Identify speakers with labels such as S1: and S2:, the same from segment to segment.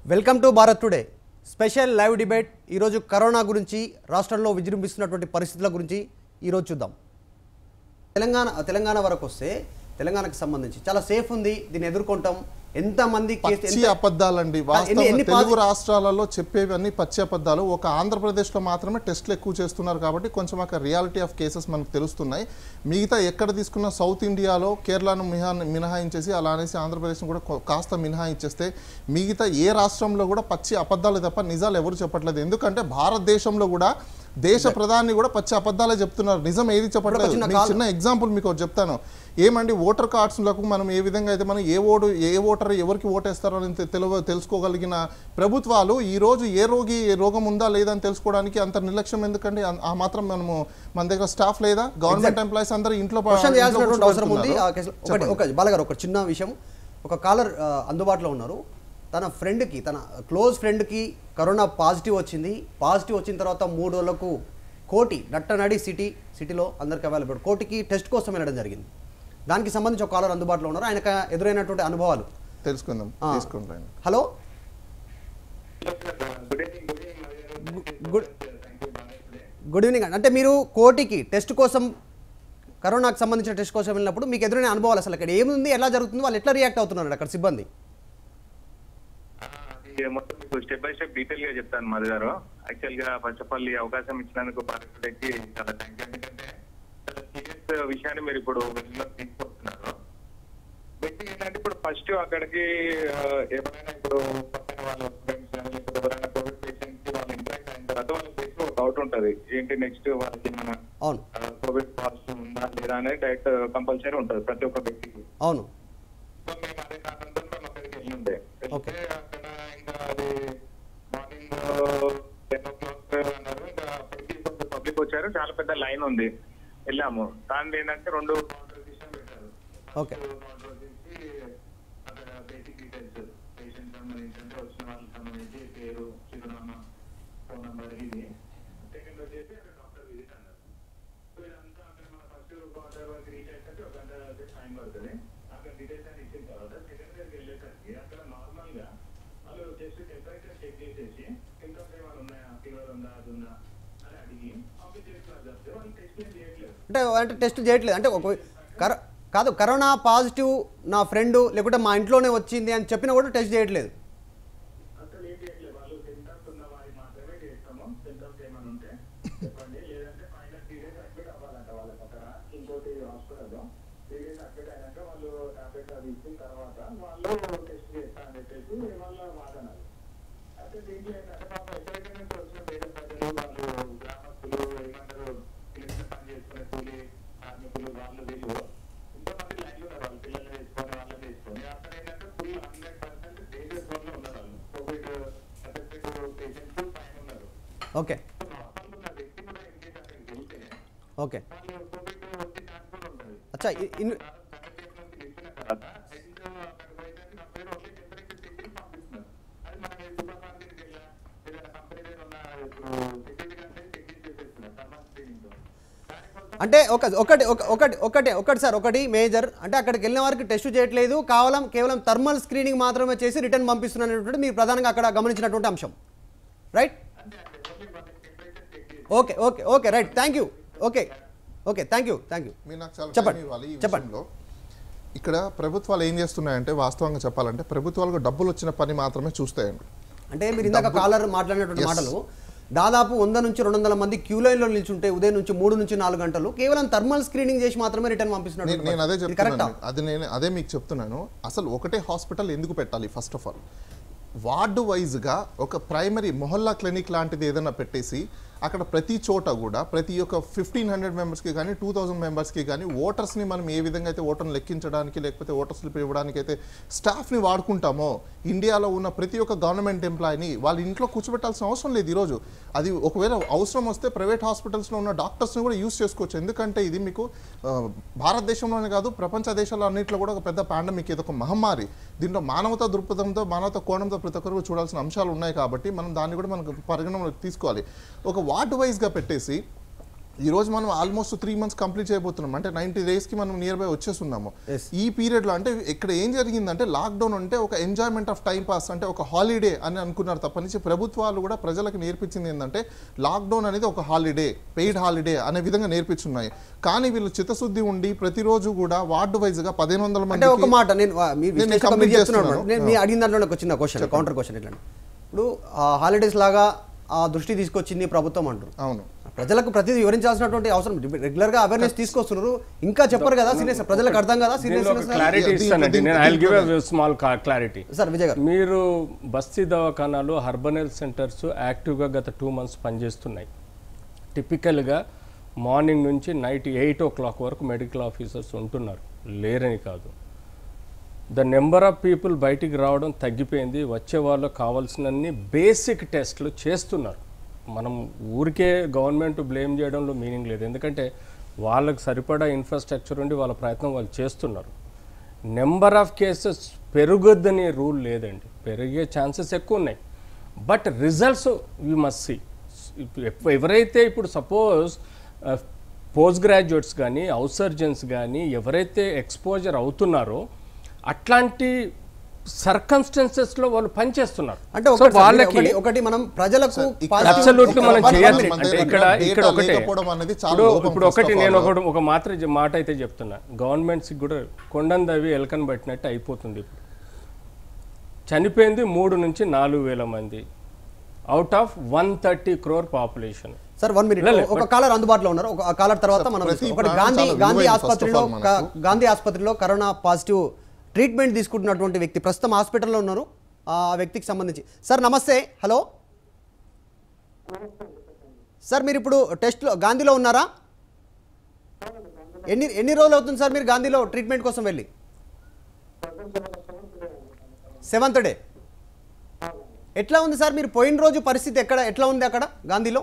S1: Welcome to Bharat today special live debate ఈరోజు corona గురించి రాష్ట్రంలో విజృంభిస్తున్నటువంటి పరిస్థితుల గురించి ఈరోజు చూద్దాం తెలంగాణ తెలంగాణ వరకు వస్తే తెలంగాణకు సంబంధించి చాలా సేఫ్ ఉంది దీన్ని ఎదుర్కొంటాం ఎంతమంది కేసు
S2: పచ్చి
S1: ఎంత-
S2: అబద్ధాలండి
S1: ఎన్ని-
S2: వాస్తవంగా
S1: ఎన్ని
S2: తెలుగు
S1: పాజి-
S2: రాష్ట్రాలలో చెప్పేవన్నీ పచ్చి అబద్ధాలు ఒక ఆంధ్రప్రదేశ్లో మాత్రమే టెస్టులు ఎక్కువ చేస్తున్నారు కాబట్టి కొంచెం అక్కడ రియాలిటీ ఆఫ్ కేసెస్ మనకు తెలుస్తున్నాయి మిగతా ఎక్కడ తీసుకున్న సౌత్ ఇండియాలో కేరళను మినహా మినహాయించేసి అలా అనేసి ఆంధ్రప్రదేశ్ను కూడా కొ- కాస్త మినహాయించేస్తే మిగతా ఏ రాష్ట్రంలో కూడా పచ్చి అబద్ధాలు తప్ప నిజాలు ఎవరు చెప్పట్లేదు ఎందుకంటే భారతదేశంలో కూడా దేశ ప్రధాని కూడా పచ్చి అబద్ధాలే చెప్తున్నారు నిజం ఏది చెప్పట్లేదు
S1: చిన్న
S2: మీకు
S1: కాల్-
S2: చిన్న ఎగ్జాంపుల్ మీకు ఒకటి చెప్తాను ఏమండి ఓటర్ కార్డ్స్లకు మనం ఏ విధంగా అయితే మనం ఏ ఓటు ఏ ఓటర్ ఎవరికి ఓటేస్తారో అని తె- తెలవ తెలుసుకోగలిగిన ప్రభుత్వాలు ఈ రోజు ఏ రోగి ఏ రోగం ఉందా లేదా అని తెలుసుకోవడానికి అంత నిర్లక్ష్యం ఎందుకండి అన్- ఆ మాత్రం మనము మన దగ్గర స్టాఫ్ లేదా గవర్నమెంట్ ఎంప్లాయీస్ అందరూ ఇంట్లో ప-
S1: క్వశ్చన్
S2: ఇంట్లో
S1: చేయాల్సినటువంటి అవసరం ఉంది ఆ
S2: కూర్చోబెడుతున్నారు.
S1: కేసులో ఒకటి ఒక బాలగారు ఒక చిన్న విషయం ఒక కాలర్ ఆ, అందుబాటులో ఉన్నారు తన ఫ్రెండ్కి తన క్లోజ్ ఫ్రెండ్కి కరోనా పాజిటివ్ వచ్చింది పాజిటివ్ వచ్చిన తర్వాత మూడు రోజులకు కోటి నట్టనడి సిటీ సిటీలో అందరికి అవైలబుల్ కోటికి టెస్ట్ కోసం వెళ్ళడం జరిగింది దానికి సంబంధించి ఒక కాలర్ అందుబాటులో ఉన్నారు ఆయనకు ఎదురైనటువంటి అనుభవాలు
S2: తెలుసుకుందాం
S1: ఆ.
S2: తీసుకుంటాం
S1: hello
S3: good evening good evening
S1: good good evening అండి అంటే మీరు కోటికి టెస్ట్ కోసం కరోనాకు సంబంధించిన టెస్ట్ కోసం వెళ్ళినప్పుడు మీకు ఎదురైన అనుభవాలు అసలు అక్కడ ఏముంది ఎలా జరుగుతుంది వాళ్ళు ఎట్లా రియాక్ట్ అవుతున్నారు అక్కడ సిబ్బంది
S3: అది మొత్తం మీకు స్టెప్ బై స్టెప్ డీటెయిల్ గా చెప్తాను మధు గారు యాక్చువల్ గా ఫస్ట్ ఆఫ్ ఆల్ ఈ అవకాశం ఇచ్చినందుకు భారతదేశకి చాలా థ్యాంక్ ఎందుకంటే చాలా సీరియస్ విషయాన్ని మీరు ఇప్పుడు వెలుగులోకి తీసుకొస్తున్నారు బేసిక్ ఏంటంటే ఇప్పుడు ఫస్ట్ అక్కడికి ఆ, ఎవరైనా ఇప్పుడు పక్కన వాళ్ళ ఫ్రెండ్స్ కానీ లేకపోతే ఎవరైనా కోవిడ్ పేషెంట్స్ కి వాళ్ళు ఇంటరాక్ట్ అయిన తర్వాత వాళ్ళకి బేసిక్ ఒక డౌట్ ఉంటది ఏంటి నెక్స్ట్ వాళ్ళకి మన
S1: అవును
S3: కోవిడ్ పాజిటివ్ ఉందా లేదా అనేది డైరెక్ట్ కంపల్సరీ ఉంటుంది ప్రతి ఒక్క వ్యక్తికి
S1: అవును
S3: సో మేము అదే కారణంతో మేము అక్కడికి వెళ్ళి ఉండే
S1: Okay.
S3: వెళ్తే అక్కడ ఇంకా అది మార్నింగ్ టెన్ ఓ క్లాక్ అన్నారు ఇంకా అప్పటికి కొంచెం పబ్లిక్ వచ్చారు చాలా పెద్ద లైన్ ఉంది వెళ్ళాము దాని ఏంటంటే రెండు కౌంటర్ సిస్టమ్ పెట్టారు
S1: Okay.
S3: కౌంటర్ తీసి అక్కడ బేసిక్ డీటెయిల్స్ పేషెంట్ సంబంధించి అంటే వచ్చిన వాళ్ళకి సంబంధించి పేరు చిరునామా ఫోన్ నంబర్ ఇది సెకండ్ వచ్చేసి అక్కడ డాక్టర్ విజిట్ అన్నారు సో ఇదంతా అక్కడ మన ఫస్ట్ క్వార్టర్ వరకు రీచ్ అయ్యేసరికి ఒక గంట టైం పడుతుంది అక్కడ డీటెయిల్స్ అని ఇచ్చిన తర్వాత సెకండ్ దగ్గరికి వెళ్ళేసరికి అక్కడ నార్మల్ గా వాళ్ళు జస్ట్ టెంపరేచర్ చెక్ చేసేసి సింటమ్స్ ఏమైనా ఉన్నాయా ఫీవర్ ఉందా అది ఉందా అని అడిగి ఆఫీస్ చేస్తున్నారు చెప్తే వాళ్ళు టెస్ట్ ఏం చేయట్లేదు
S1: అంటే అంటే టెస్ట్ చేయట్లేదు అంటే ఒక కర కాదు కరోనా పాజిటివ్ నా ఫ్రెండ్ లేకుంటే మా ఇంట్లోనే వచ్చింది అని చెప్పినా కూడా టెస్ట్ చేయట్లేదు
S3: అసలు ఏం చేయట్లేదు వాళ్ళు సింటమ్స్ ఉన్న వారికి మాత్రమే చేస్తాము సింటమ్స్ ఏమైనా ఉంటే చెప్పండి లేదంటే ఫైనల్ త్రీ డేస్ అడ్మిట్ అవ్వాలంట వాళ్ళకి అక్కడ ఇంకోటి హాస్పిటల్లో త్రీ డేస్ అడ్మిట్ అయినాక వాళ్ళు టాబ్లెట్ అది ఇచ్చిన తర్వాత వాళ్ళు టెస్ట్ చేస్తా అని చెప్పేసి వాళ్ళ వాదన అయితే దీంట్లో ఏంటంటే పాపం ఎక్కడెక్కడ నుంచి వచ్చిన పేద ప్రజలు వాళ్ళు గ్రామస్తులు ఏమంటారు పిల్లలు పని చేసుకునే కూలి కార్మికులు వాళ్ళు వీళ్ళు ఇంతమంది లైన్లో ఉన్నారు వాళ్ళు పిల్లల్ని వేసుకొని వాళ్ళని వేసుకొని అక్కడ ఏంటంటే ఫుల్ హండ్రెడ్ పర్సెంట్ డేంజర్ జోన్లో ఉన్నారు వాళ్ళు కోవిడ్ ఎఫెక్టెడ్ పేషెంట్స్ పైన ఉన్నారు
S1: ఓకే
S3: నార్మల్ ఉన్న వ్యక్తి కూడా ఇన్ కేసు అక్కడికి వెళ్తే
S1: ఓకే
S3: వాళ్ళు కోవిడ్ వచ్చే ఛాన్స్ కూడా ఉంటుంది
S1: అచ్చా ఇ- ఇన్- అంటే ఒక ఒకటి ఒక- ఒకటి ఒకటి ఒకటి సార్ ఒకటి మేజర్ అంటే అక్కడికి వెళ్ళిన వారికి టెస్ట్ చేయట్లేదు కేవలం కేవలం థర్మల్ స్క్రీనింగ్ మాత్రమే చేసి రిటర్న్ పంపిస్తున్నటువంటి మీరు ప్రధానంగా అక్కడ గమనించినటువంటి అంశం right okay okay okay right thank you okay okay thank you thank you
S2: మీరు నాకు చాలా
S1: చెప్పండి.
S2: టైం ఇవ్వాలి ఈ
S1: చెప్పండి.
S2: విషయంలో. ఇక్కడ ప్రభుత్వాలు ఏం చేస్తున్నాయంటే వాస్తవంగా చెప్పాలంటే ప్రభుత్వాలకు డబ్బులు వచ్చిన పని మాత్రమే చూస్తాయండి
S1: అంటే మీరు ఇందాక కాలర్ మాట్లాడినటువంటి
S2: Yes.
S1: మాటలు దాదాపు వంద నుంచి రెండు వందల మంది క్యూ లైన్లో నిల్చుంటే ఉదయం నుంచి మూడు నుంచి నాలుగు గంటలు కేవలం థర్మల్ స్క్రీనింగ్ చేసి మాత్రమే రిటర్న్ పంపిస్తున్నారు
S2: నేను నేను అదే
S1: ఇది
S2: చెప్తున్నాను
S1: కరెక్టా
S2: మీకు. అది నేను అదే మీకు చెప్తున్నాను అసలు ఒకటే హాస్పిటల్ ఎందుకు పెట్టాలి ఫస్ట్ ఆఫ్ ఆల్ వార్డు వైజ్గా ఒక ప్రైమరీ మొహల్లా క్లినిక్ లాంటిది ఏదైనా పెట్టేసి అక్కడ ప్రతి చోట కూడా ప్రతి ఒక్క ఫిఫ్టీన్ హండ్రెడ్ మెంబర్స్కి కానీ టూ థౌసండ్ మెంబర్స్కి కానీ ఓటర్స్ని మనం ఏ విధంగా అయితే ఓటర్ని లెక్కించడానికి లేకపోతే ఓటర్ స్లిప్ ఇవ్వడానికి అయితే స్టాఫ్ని వాడుకుంటామో ఇండియాలో ఉన్న ప్రతి ఒక్క గవర్నమెంట్ ఎంప్లాయీని వాళ్ళ ఇంట్లో కూర్చోబెట్టాల్సిన అవసరం లేదు ఈరోజు అది ఒకవేళ అవసరం వస్తే ప్రైవేట్ హాస్పిటల్స్లో ఉన్న డాక్టర్స్ని కూడా యూస్ చేసుకోవచ్చు ఎందుకంటే ఇది మీకు ఆ, భారతదేశంలోనే కాదు ప్రపంచ దేశాల్లో అన్నింటిలో కూడా ఒక పెద్ద పాండమిక్ ఇది ఒక మహమ్మారి దీంట్లో మానవతా దృక్పథంతో మానవతా కోణంతో ప్రతి ఒక్కరు చూడాల్సిన అంశాలు ఉన్నాయి కాబట్టి మనం దాన్ని కూడా మనకు పరిగణనలోకి తీసుకోవాలి ఒక వార్డ్ వైజ్గా పెట్టేసి ఈ రోజు మనం ఆల్మోస్ట్ త్రీ మంత్స్ కంప్లీట్ చేయబోతున్నాం అంటే నైన్టీ డేస్కి మనం నియర్ బై వచ్చేస్తున్నాము
S1: Yes.
S2: ఈ పీరియడ్లో అంటే ఇక్కడ ఏం జరిగిందంటే లాక్డౌన్ అంటే ఒక ఎంజాయ్మెంట్ ఆఫ్ టైం పాస్ అంటే ఒక హాలిడే అని అనుకున్నారు తప్పనించి ప్రభుత్వాలు కూడా ప్రజలకు నేర్పించింది ఏంటంటే లాక్డౌన్ అనేది ఒక హాలిడే పెయిడ్ హాలిడే అనే విధంగా నేర్పించున్నాయి కానీ వీళ్ళు చిత్తశుద్ధి ఉండి ప్రతిరోజు కూడా వార్డు వైజ్గా పదిహేను వందల
S1: అంటే ఒక
S2: మంది
S1: మాట నేను ఆ, మీ
S2: నేను
S1: విశ్లేషణ
S2: complete
S1: మీరు చెప్తున్నాను
S2: చేస్తున్నాను.
S1: నేను మీ అడిగిన దాంట్లో నాకు వచ్చిన క్వశ్చన్ కౌంటర్ క్వశ్చన్ ఇట్లా ఇప్పుడు హాలిడేస్ లాగా ఆ దృష్టి తీసుకొచ్చింది ప్రభుత్వం అంటారు
S2: అవును
S1: ప్రజలకు ప్రతిదీ వివరించాల్సినటువంటి అవసరం రెగ్యులర్ గా అవేర్నెస్ తీసుకొస్తున్నారు ఇంకా చెప్పరు కదా సీరియస్ ప్రజలకు అర్థం కదా
S4: దీనిలో ఒక
S1: సీరియస్
S4: క్లారిటీ
S2: దీంట్లో-
S4: ఇస్తానండి నేను ఐ
S2: దీంట్లో-
S4: give small clarity
S1: sir Vijay garu
S4: మీరు బస్తీ దవాఖానాలు హర్బన్ హెల్త్ సెంటర్స్ యాక్టివ్గా గత టూ మంత్స్ పనిచేస్తున్నాయి టిపికల్గా మార్నింగ్ నుంచి నైట్ ఎయిట్ ఓ క్లాక్ వరకు మెడికల్ ఆఫీసర్స్ ఉంటున్నారు లేరని కాదు ద నెంబర్ ఆఫ్ పీపుల్ బయటికి రావడం తగ్గిపోయింది వచ్చే వాళ్ళకు కావాల్సినన్ని బేసిక్ టెస్ట్లు చేస్తున్నారు మనం ఊరికే గవర్నమెంట్ బ్లేమ్ చేయడంలో మీనింగ్ లేదు ఎందుకంటే వాళ్ళకి సరిపడా ఇన్ఫ్రాస్ట్రక్చర్ ఉండి వాళ్ళ ప్రయత్నం వాళ్ళు చేస్తున్నారు నెంబర్ ఆఫ్ కేసెస్ పెరగొద్దని రూల్ లేదండి పెరిగే ఛాన్సెస్ ఎక్కువ ఉన్నాయి but results you must see ఎవరైతే ఇప్పుడు సపోజ్ పోస్ట్ గ్రాడ్యుయేట్స్ కానీ హౌస్ సర్జన్స్ కానీ ఎవరైతే ఎక్స్పోజర్ అవుతున్నారో అట్లాంటి సర్కమ్స్టెన్సెస్ లో వాళ్ళు పనిచేస్తున్నారు
S1: అంటే
S4: So
S1: ఒకటి సార్,
S4: వాళ్ళకి
S1: ఒకటి- ఒకటి మనం ప్రజలకు
S2: ఇక్కడ
S1: positive-
S4: అబ్సల్యూట్లీ మనం
S2: ఒక-
S4: చేయాలి
S2: మన
S4: అంటే
S2: దగ్గర
S4: ఇక్కడ
S2: data
S4: ఇక్కడ ఒకటే
S2: లేకపోవడం అనేది చాలా
S4: ఇప్పుడు
S2: లోపం
S4: ఇప్పుడు
S2: first
S4: ఒకటి
S2: of
S4: నేను
S2: all.
S4: ఒకటి ఒక మాత్ర మాట అయితే చెప్తున్నా గవర్నమెంట్స్ కూడా కొండను దవి ఎలకను పట్టినట్టు అయిపోతుంది ఇప్పుడు చనిపోయింది మూడు నుంచి నాలుగు వేల మంది out of one thirty crore population
S1: sir one minute
S4: లేదు,
S1: ఒక కాలర్ అందుబాటులో ఉన్నారు ఒక కాలర్ తర్వాత
S2: సార్,
S1: మనం
S2: ప్రతి
S1: తీసుకో- ఒకటి
S2: ప్రాణం
S1: గాంధీ
S2: చాలా
S1: గాంధీ
S2: విలువైంది, first of
S1: ఆసుపత్రిలో
S2: all మనకు.
S1: గా- గాంధీ ఆసుపత్రిలో కరోనా పాజిటివ్ ట్రీట్మెంట్ తీసుకుంటున్నటువంటి వ్యక్తి ప్రస్తుతం హాస్పిటల్లో ఉన్నారు ఆ వ్యక్తికి సంబంధించి సార్ నమస్తే హలో సార్ మీరు ఇప్పుడు టెస్ట్లో గాంధీలో ఉన్నారా ఎన్ని ఎన్ని రోజులు అవుతుంది సార్ మీరు గాంధీలో ట్రీట్మెంట్ కోసం వెళ్ళి సెవెంత్ డే ఎట్లా ఉంది సార్ మీరు పోయిన రోజు పరిస్థితి ఎక్కడ ఎట్లా ఉంది అక్కడ గాంధీలో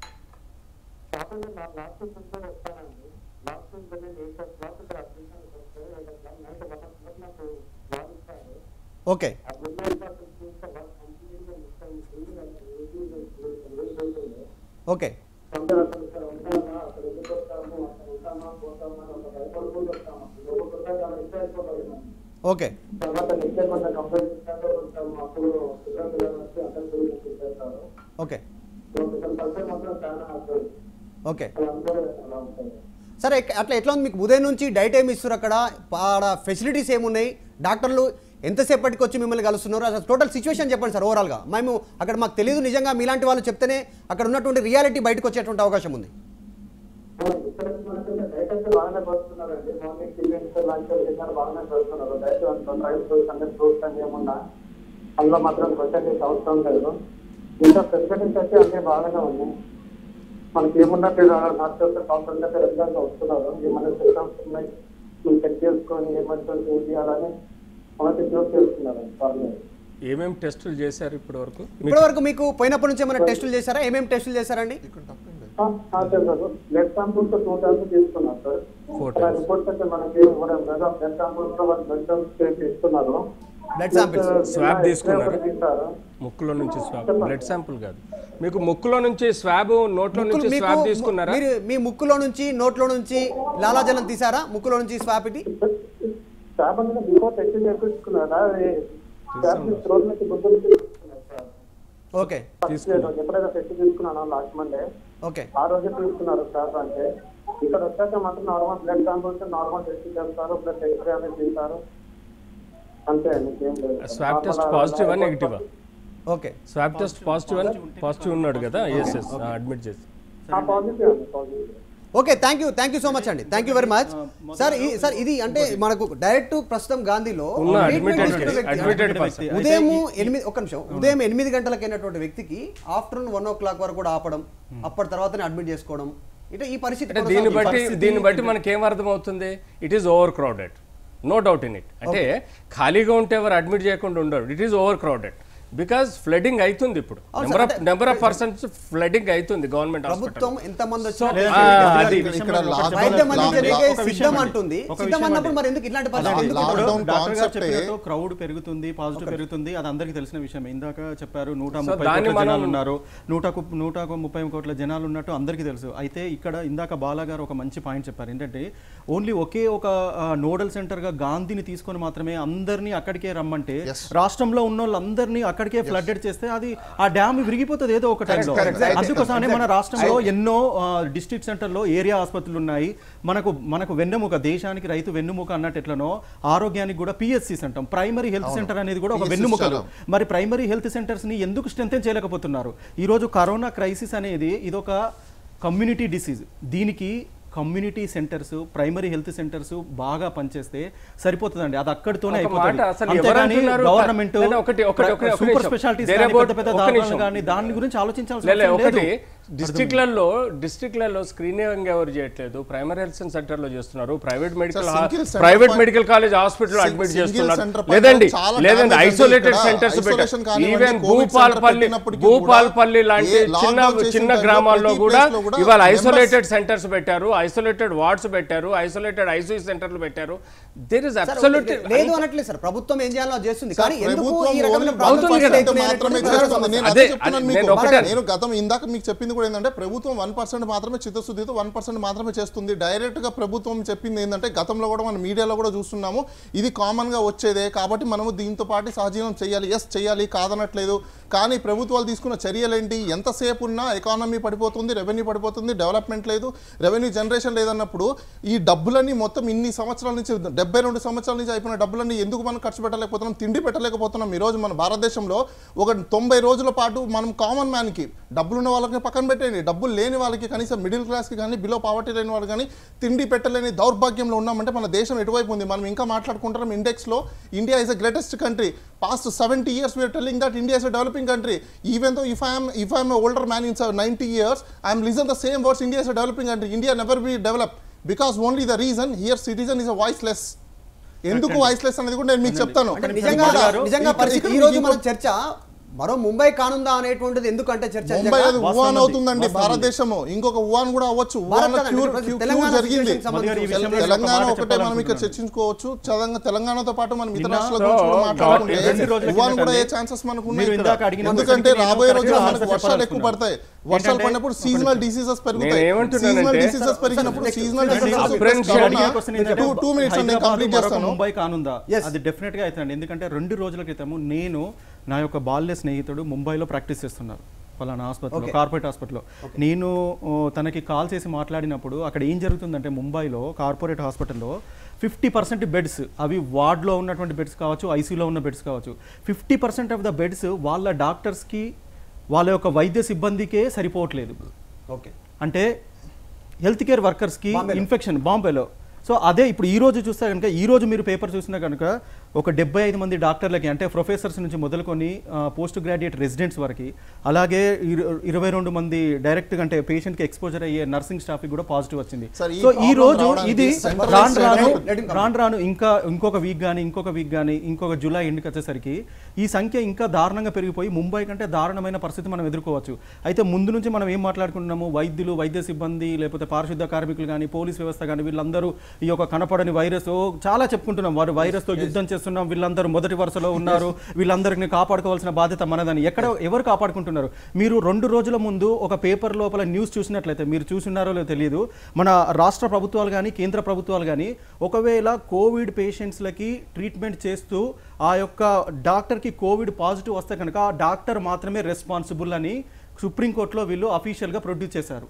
S1: ఓకే ఓకే ఓకే
S3: తర్వాత నిత్యం కొంచెం కంప్లైంట్ ఇస్తాక కొంచెం అప్పుడు ఇబ్బందులు వచ్చి అందరూ చూసి చేస్తారు
S1: ఓకే
S3: కొంచెం పరిచయం మాత్రం చాలా అవుతుంది
S1: ఓకే
S3: అందరూ అలా ఉంటుంది
S1: సరే ఎక్క- అట్లా ఎట్లా ఉంది మీకు ఉదయం నుంచి డైట్ ఏమి ఇస్తారు అక్కడ ఆడ ఫెసిలిటీస్ ఏమున్నాయి డాక్టర్లు ఎంతసేపటికి వచ్చి మిమ్మల్ని కలుస్తున్నారు అసలు టోటల్ సిచ్యువేషన్ చెప్పండి సార్ ఓవరాల్గా మేము అక్కడ మాకు తెలియదు నిజంగా మీలాంటి వాళ్ళు చెప్తేనే అక్కడ ఉన్నటువంటి రియాలిటీ బయటకు వచ్చేటువంటి అవకాశం ఉంది
S3: ఇక్కడ మనకి డైట్ అయితే బాగానే పడుతున్నారండి మార్నింగ్ టిఫిన్స్ లంచ్ డిన్నర్ బాగానే పడుతున్నారు డైట్ డ్రై ఫ్రూట్స్ అంటే ఫ్రూట్స్ అని ఏమున్నా అందులో మాత్రం క్వశ్చన్ అవసరం లేదు ఇంకా ఫెసిలిటీస్ అయితే అన్ని బాగానే ఉన్నాయి మనకి ఏమున్నా డాక్టర్స్ డాక్టర్స్ అయితే రెగ్యులర్ గా వస్తున్నారు ఏమైనా సిస్టమ్స్ ఉన్నాయి మీరు చెక్ చేసుకొని ఏమంటుంది ఏంటి అలానే మనకి క్యూర్ చేస్తున్నారు వాళ్ళు
S4: ఏమేమి టెస్టులు చేశారు ఇప్పటి వరకు
S1: ఇప్పటివరకు మీకు పోయినప్పటి నుంచి ఏమైనా టెస్టులు చేశారా ఏమేమి టెస్టులు చేశారండి
S3: బ్లడ్ సాంపుల్స్ టూ టైమ్స్ తీసుకున్నారు సార్
S4: Four
S3: అలా రిపోర్ట్స్ అయితే మనకి బ్లడ్ సాంపుల్స్ లో వాళ్ళు బ్లడ్ టెస్ట్ ఇస్తున్నారు
S1: Blood samples.
S4: Swab తీసుకున్నారా?
S3: తీస్తారు
S4: ముక్కులో నుంచి స్వాబ్ బ్లడ్ శాంపుల్ కాదు మీకు ముక్కులో నుంచి స్వాబ్ నోట్లో నుంచి
S1: ముక్కులు- మీకు
S4: స్వాబ్ తీసుకున్నారా
S1: మీరు మీ ముక్కులో నుంచి నోట్లో నుంచి లాలాజలం తీసారా ముక్కులో నుంచి స్వాప్ ఇది
S3: స్టాప్ అంటే బిఫోర్ టెస్ట్ చేయించుకున్నారా స్టాప్ రోజు నుంచి గుర్తు తీసుకున్నారు సార్
S1: ఓకే
S3: ఫస్ట్ డే రోజు ఎప్పుడైతే టెస్ట్ తీసుకున్నాను లాస్ట్ మండే
S1: ఓకే
S3: ఆ రోజే తీసుకున్నారు స్టాఫ్ అంటే ఇక్కడ వచ్చాక మాత్రం normal blood samples normal test చేస్తారు బ్లడ్ ఎక్స్రే అనేది తీస్తారు అంతే అండి ఏం లేదు
S4: స్వాబ్ టెస్ట్ పాజిటివ్ నెగిటివా
S1: ఓకే
S4: స్వాబ్ టెస్ట్ పాజిటివ్ అని పాజిటివ్ ఉన్నాడు కదా ఎస్ ఎస్ అడ్మిట్ చేసి
S3: పాజిటివ్ అండి positive
S1: okay thank you thank you so much అండి thank you very much sir ఈ సార్ ఇది అంటే మనకు డైరెక్ట్ ప్రస్తుతం గాంధీలో
S4: ఉన్న
S1: treatment
S4: admitted
S1: తీసుకున్న
S4: case,
S1: వ్యక్తి-
S4: admitted person.
S1: ఉదయం ఎనిమిది ఒక్క నిమిషం ఉదయం ఎనిమిది గంటలకు అయినటువంటి వ్యక్తికి ఆఫ్టర్నూన్ వన్ ఓ క్లాక్ వరకు కూడా ఆపడం అప్పటి తర్వాతనే అడ్మిట్ చేసుకోవడం ఇట్లా ఈ పరిస్థితి
S4: అంటే దీన్ని బట్టి
S1: కొనసాగుతుంది.
S4: దీన్ని బట్టి మనకి ఏం అర్థమవుతుంది it is over crowded no doubt in it అంటే ఖాళీగా ఉంటే ఎవరు అడ్మిట్ చేయకుండా ఉండరు it is over crowded because flooding అవుతుంది ఇప్పుడు
S1: అవును
S4: నెంబర్
S1: సార్,
S4: ఆఫ్
S1: అంటే-
S4: నెంబర్ ఆఫ్ పర్సన్స్ ఫ్లడింగ్ అవుతుంది గవర్నమెంట్
S1: ప్రభుత్వం ఎంతమంది
S4: సో
S1: వచ్చినా
S4: అది
S2: ఇక్కడ లాక్
S1: వైద్యం
S2: లాక్
S1: అందించడానికి
S2: లాక్
S1: సిద్ధం అంటుంది
S5: ఒక
S1: సిద్ధం
S5: విషయం
S1: అన్నప్పుడు
S5: అండి.
S1: మరి ఎందుకు ఇట్లాంటి
S5: అదే
S1: పరిస్థితి
S5: అండి.
S1: ఎందుకు
S2: లాక్డౌన్
S5: ఇప్పుడు డాక్టర్ గారు
S2: కాన్సెప్టే-
S5: చెప్పినట్టు క్రౌడ్ పెరుగుతుంది పాజిటివ్ పెరుగుతుంది అది అందరికీ తెలిసిన విషయం ఇందాక చెప్పారు నూట
S4: సో
S5: ముప్పై
S4: దాన్ని
S5: కోట్ల
S4: మనం-
S5: జనాలు ఉన్నారు నూట కు- నూట కు ముప్పై కోట్ల జనాలు ఉన్నట్టు అందరికీ తెలుసు అయితే ఇక్కడ ఇందాక బాలా గారు ఒక మంచి పాయింట్ చెప్పారు ఏంటంటే ఓన్లీ ఒకే ఒక నోడల్ సెంటర్ గా గాంధీని తీసుకొని మాత్రమే అందరినీ అక్కడికే రమ్మంటే రాష్ట్రంలో ఉన్న వాళ్ళందరినీ అక్కడికే ఫ్లడెడ్ చేస్తే అది ఆ డ్యామ్ విరిగిపోతుంది ఏదో ఒక టైంలో అందుకోసమే మన రాష్ట్రంలో ఎన్నో డిస్ట్రిక్ట్ సెంటర్లో ఏరియా ఆసుపత్రులు ఉన్నాయి మనకు మనకు వెన్నెముక దేశానికి రైతు వెన్నుముక అన్నట్టు ఎట్లనో ఆరోగ్యానికి కూడా పిఎస్సిస్ అంటాం ప్రైమరీ హెల్త్ సెంటర్ అనేది కూడా ఒక
S2: PSCs
S5: వెన్నుముకలు
S2: చాలా.
S5: మరి ప్రైమరీ హెల్త్ సెంటర్స్ ని ఎందుకు స్ట్రెంథెన్ చేయలేకపోతున్నారు ఈ రోజు కరోనా క్రైసిస్ అనేది ఇదొక కమ్యూనిటీ డిసీజ్ దీనికి community centres primary health centres బాగా పనిచేస్తే సరిపోతుందండి అది అక్కడితోనే
S4: ఒక
S5: అయిపోతుంది
S4: మాట అసలు
S5: అంతేగాని
S4: ఎవరంటున్నారు?
S5: గవర్నమెంట్
S4: లేదు, ఒకటి- ఒకటి- ఒకటి- ఒక
S5: సూపర్
S4: నిమిషం.
S5: స్పెషాలిటీస్
S4: There
S5: కానీ
S4: about-
S5: పెద్ద పెద్ద
S4: ఒక
S5: దాఖలు
S4: నిమిషం.
S5: కానీ దాని గురించి ఆలోచించాల్సిన
S4: లే, లే,
S5: అవసరం
S4: ఒకటి
S5: లేదు.
S4: డిస్ట్రిక్ట్లలో డిస్ట్రిక్ట్లలో స్క్రీనింగ్ ఎవరు చేయట్లేదు ప్రైమరీ హెల్త్ సెంటర్ లో చేస్తున్నారు private medical
S2: Sir, single center
S4: private
S2: point-
S4: medical college hospital
S2: Sing-
S4: admit
S2: single
S4: చేస్తున్నారు
S2: center point
S4: లేదండి
S2: చాలా
S4: లేదండి
S2: damage అండి
S4: ఐసోలేటెడ్
S2: ఇక్కడ.
S4: సెంటర్స్
S2: Isolation
S4: పెట్టారు
S2: కానివ్వండి,
S4: ఈవెన్
S2: COVID center
S4: భూపాల్పల్లి
S2: పెట్టినప్పటికీ
S4: భూపాల్పల్లి
S2: కూడా
S4: లాంటి
S2: ఏ
S4: చిన్న
S2: lockdown చేసిన
S4: చిన్న
S2: time లో
S4: గ్రామాల్లో
S2: ప్రతి
S4: కూడా
S2: place లో కూడా
S4: ఇవాళ
S2: members-
S4: ఐసోలేటెడ్ సెంటర్స్ పెట్టారు ఐసోలేటెడ్ వార్డ్స్ పెట్టారు ఐసోలేటెడ్ ఐసీయూ సెంటర్లు పెట్టారు దేర్ ఇస్
S1: సార్,
S4: అబ్సల్యూట్
S1: లేదు అనట్లేదు సార్ ప్రభుత్వం ఏం చేయాలో అది చేస్తుంది కానీ ఎందుకు
S2: ప్రభుత్వం
S1: ఈ రకమైన
S2: ఓన్లీ
S1: ప్రాబ్లమ్స్
S4: అవుతుంది
S2: వన్
S4: కదా.
S2: పర్సెంట్
S1: అవుతున్నాయి
S2: మాత్రమే
S1: అనేటువంటి
S2: చేస్తుంది. నేను
S4: అదే,
S2: అదే చెప్తున్నాను
S4: అదే,
S2: మీకు.
S4: నేను ఒకటే-
S2: నేను గతం ఇందాక మీకు చెప్పింది కూడా ఏంటంటే ప్రభుత్వం వన్ పర్సెంట్ మాత్రమే చిత్తశుద్ధితో వన్ పర్సెంట్ మాత్రమే చేస్తుంది డైరెక్ట్ గా ప్రభుత్వం చెప్పింది ఏంటంటే గతంలో కూడా మన మీడియాలో కూడా చూస్తున్నాము ఇది కామన్ గా వచ్చేదే కాబట్టి మనము దీంతో పాటు సహజీవనం చేయాలి ఎస్ చేయాలి కాదనట్లేదు కానీ ప్రభుత్వాలు తీసుకున్న చర్యలేంటి ఎంతసేపు ఉన్నా ఎకానమీ పడిపోతుంది రెవెన్యూ పడిపోతుంది డెవలప్మెంట్ లేదు రెవెన్యూ జనరేషన్ లేదన్నప్పుడు ఈ డబ్బులన్నీ మొత్తం ఇన్ని సంవత్సరాల నుంచి డెబ్బై రెండు సంవత్సరాల నుంచి అయిపోయిన డబ్బులన్నీ ఎందుకు మనం ఖర్చు పెట్టలేకపోతున్నాం తిండి పెట్టలేకపోతున్నాం ఈరోజు మన భారతదేశంలో ఒక తొంభై రోజుల పాటు మనం కామన్ మ్యాన్కి డబ్బులున్న వాళ్ళకి పక్కన పెట్టేయండి డబ్బులు లేని వాళ్ళకి కనీసం మిడిల్ క్లాస్కి కానీ బిలో పావర్టీ లేని వాళ్ళకి కానీ తిండి పెట్టలేని దౌర్భాగ్యంలో ఉన్నామంటే మన దేశం ఎటువైపు ఉంది మనం ఇంకా మాట్లాడుకుంటున్నాం ఇండెక్స్లో India is a greatest country past seventy years we're telling that India is a developing country even though if I'm if I'm older man in ninety years I'm listen the same words India is a developing country India never be develop because only the reason here citizen is a voiceless ఎందుకు voiceless అనేది కూడా నేను మీకు చెప్తాను
S1: అంటే నిజంగా
S5: గారు,
S1: నిజంగా
S2: ఇక్కడ-
S1: పరిస్థితి
S2: ఇక్కడ
S1: ఈ రోజు
S2: మీకు
S1: మన చర్చ మరో ముంబై కానుందా అనేటువంటిది ఎందుకంటే చర్చ
S2: ముంబై
S1: నిజంగా?
S2: అది
S5: వాస్తవం
S2: ఉవాన్
S5: ఉంది.
S2: అవుతుందండి
S5: వాస్తవం
S2: భారతదేశము ఇంకొక ఉవాన్ కూడా అవ్వచ్చు ఉవాన్
S1: కాదండి,
S2: క్యూర్
S1: ఇప్పుడు
S2: క్యూర్
S1: తెలంగాణ
S2: జరిగింది
S1: situation సంబంధించి
S5: ఈ విషయంలో
S2: తెల- తెలంగాణ
S5: ఒక మాట
S2: ఒకటే మనం ఇక్కడ
S5: చెప్పాలనుకుంటున్నాను.
S2: చర్చించుకోవచ్చు తెలంగాణ- తెలంగాణతో పాటు మనం ఇతర
S5: నిన్న
S2: రాష్ట్రాల గురించి కూడా
S4: సో
S2: మాట్లాడుకుంటే
S5: రెండు రోజుల
S2: ఉవాన్ కూడా ఏ
S5: కిందటండి,
S2: ఛాన్సెస్ మనకు
S5: మీరు
S2: ఉన్నాయి
S5: ఇందాక
S2: ఇక్కడ.
S5: అడిగిన
S2: ఎందుకంటే
S5: క్వశ్చన్కి నేను
S2: రాబోయే
S5: ఒక
S2: రోజుల్లో
S5: ఆన్సర్
S2: మనకు వర్షాలు ఎక్కువ
S5: చెప్పాలనుకున్నాను.
S2: పడతాయి వర్షాలు
S5: ఏంటంటే,
S2: పడినప్పుడు
S5: ఒక
S2: సీజనల్
S5: నిమిషం.
S2: డిసీజెస్ పెరుగుతాయి
S4: నేనేమంటున్నానంటే-
S2: సీజనల్ డిసీజెస్ పెరిగినప్పుడు
S1: Next,
S2: seasonal
S1: next,
S2: diseases
S1: next,
S4: అప్రెంట్
S5: మీరు అడిగిన question ఏంటంటే,
S2: టూ టూ మినిట్స్ నేను
S5: హైదరాబాద్
S2: కంప్లీట్
S5: మరొక
S2: చేస్తాను
S5: ముంబై కానుందా
S1: Yes.
S5: అది డెఫినెట్ గా అవుతుందండి ఎందుకంటే రెండు రోజుల క్రితము నేను నా యొక్క బాల్య స్నేహితుడు ముంబైలో ప్రాక్టీస్ చేస్తున్నారు ఫలానా హాస్పిటల్లో
S1: Okay.
S5: కార్పొరేట్ హాస్పిటల్లో నేను ఓ, తనకి కాల్ చేసి మాట్లాడినప్పుడు అక్కడ ఏం జరుగుతుందంటే ముంబైలో కార్పొరేట్ హాస్పిటల్లో ఫిఫ్టీ పర్సెంట్ బెడ్స్ అవి వార్డ్లో ఉన్నటువంటి బెడ్స్ కావచ్చు ఐసీయూలో ఉన్న బెడ్స్ కావచ్చు fifty percent of the beds వాళ్ళ డాక్టర్స్కి వాళ్ళ యొక్క వైద్య సిబ్బందికే సరిపోవట్లేదు
S1: ఓకే
S5: అంటే హెల్త్ కేర్ వర్కర్స్కి
S1: బాంబేలో.
S5: ఇన్ఫెక్షన్ బాంబేలో సో అదే ఇప్పుడు ఈ రోజు చూస్తే కనుక ఈ రోజు మీరు పేపర్ చూసినా కనుక ఒక డెబ్బై ఐదు మంది డాక్టర్లకి అంటే ప్రొఫెసర్స్ నుంచి మొదలుకొని పోస్ట్ గ్రాడ్యుయేట్ రెసిడెంట్స్ వరకు అలాగే ఇర- ఇరవై రెండు మంది డైరెక్ట్ అంటే పేషెంట్కి ఎక్స్పోజర్ అయ్యే నర్సింగ్ స్టాఫ్కి కూడా పాజిటివ్ వచ్చింది
S2: సార్, ఈ
S5: సో ఈ
S2: problem
S5: రోజు
S2: రావడానికి
S5: ఇది
S2: centralized
S5: రాను రాను
S1: let him- let him come.
S5: రాను రాను ఇంకా ఇంకొక వీక్ కానీ ఇంకొక వీక్ కానీ ఇంకొక జూలై ఎండ్కి వచ్చేసరికి ఈ సంఖ్య ఇంకా దారుణంగా పెరిగిపోయి ముంబై కంటే దారుణమైన పరిస్థితి మనం ఎదుర్కోవచ్చు అయితే ముందు నుంచి మనం ఏం మాట్లాడుకుంటున్నాము వైద్యులు వైద్య సిబ్బంది లేకపోతే పారిశుద్ధ కార్మికులు కానీ పోలీస్ వ్యవస్థ కానీ వీళ్ళందరూ ఈ యొక్క కనపడని వైరస్ చాలా చెప్పుకుంటున్నాం వారు వైరస్తో యుద్ధం చేస్తున్నాం వీళ్ళందరూ మొదటి వరుసలో ఉన్నారు వీళ్ళందరిని కాపాడుకోవాల్సిన బాధ్యత మనదని ఎక్కడ ఎవరు కాపాడుకుంటున్నారు మీరు రెండు రోజుల ముందు ఒక పేపర్ లోపల న్యూస్ చూసినట్లయితే మీరు చూసినారో లేదో తెలియదు మన రాష్ట్ర ప్రభుత్వాలు కానీ కేంద్ర ప్రభుత్వాలు కానీ ఒకవేళ కోవిడ్ పేషెంట్స్లకి ట్రీట్మెంట్ చేస్తూ ఆ యొక్క డాక్టర్కి కోవిడ్ పాజిటివ్ వస్తే కనుక ఆ డాక్టర్ మాత్రమే రెస్పాన్సిబుల్ అని సుప్రీంకోర్టులో వీళ్ళు అఫీషియల్గా ప్రొడ్యూస్ చేశారు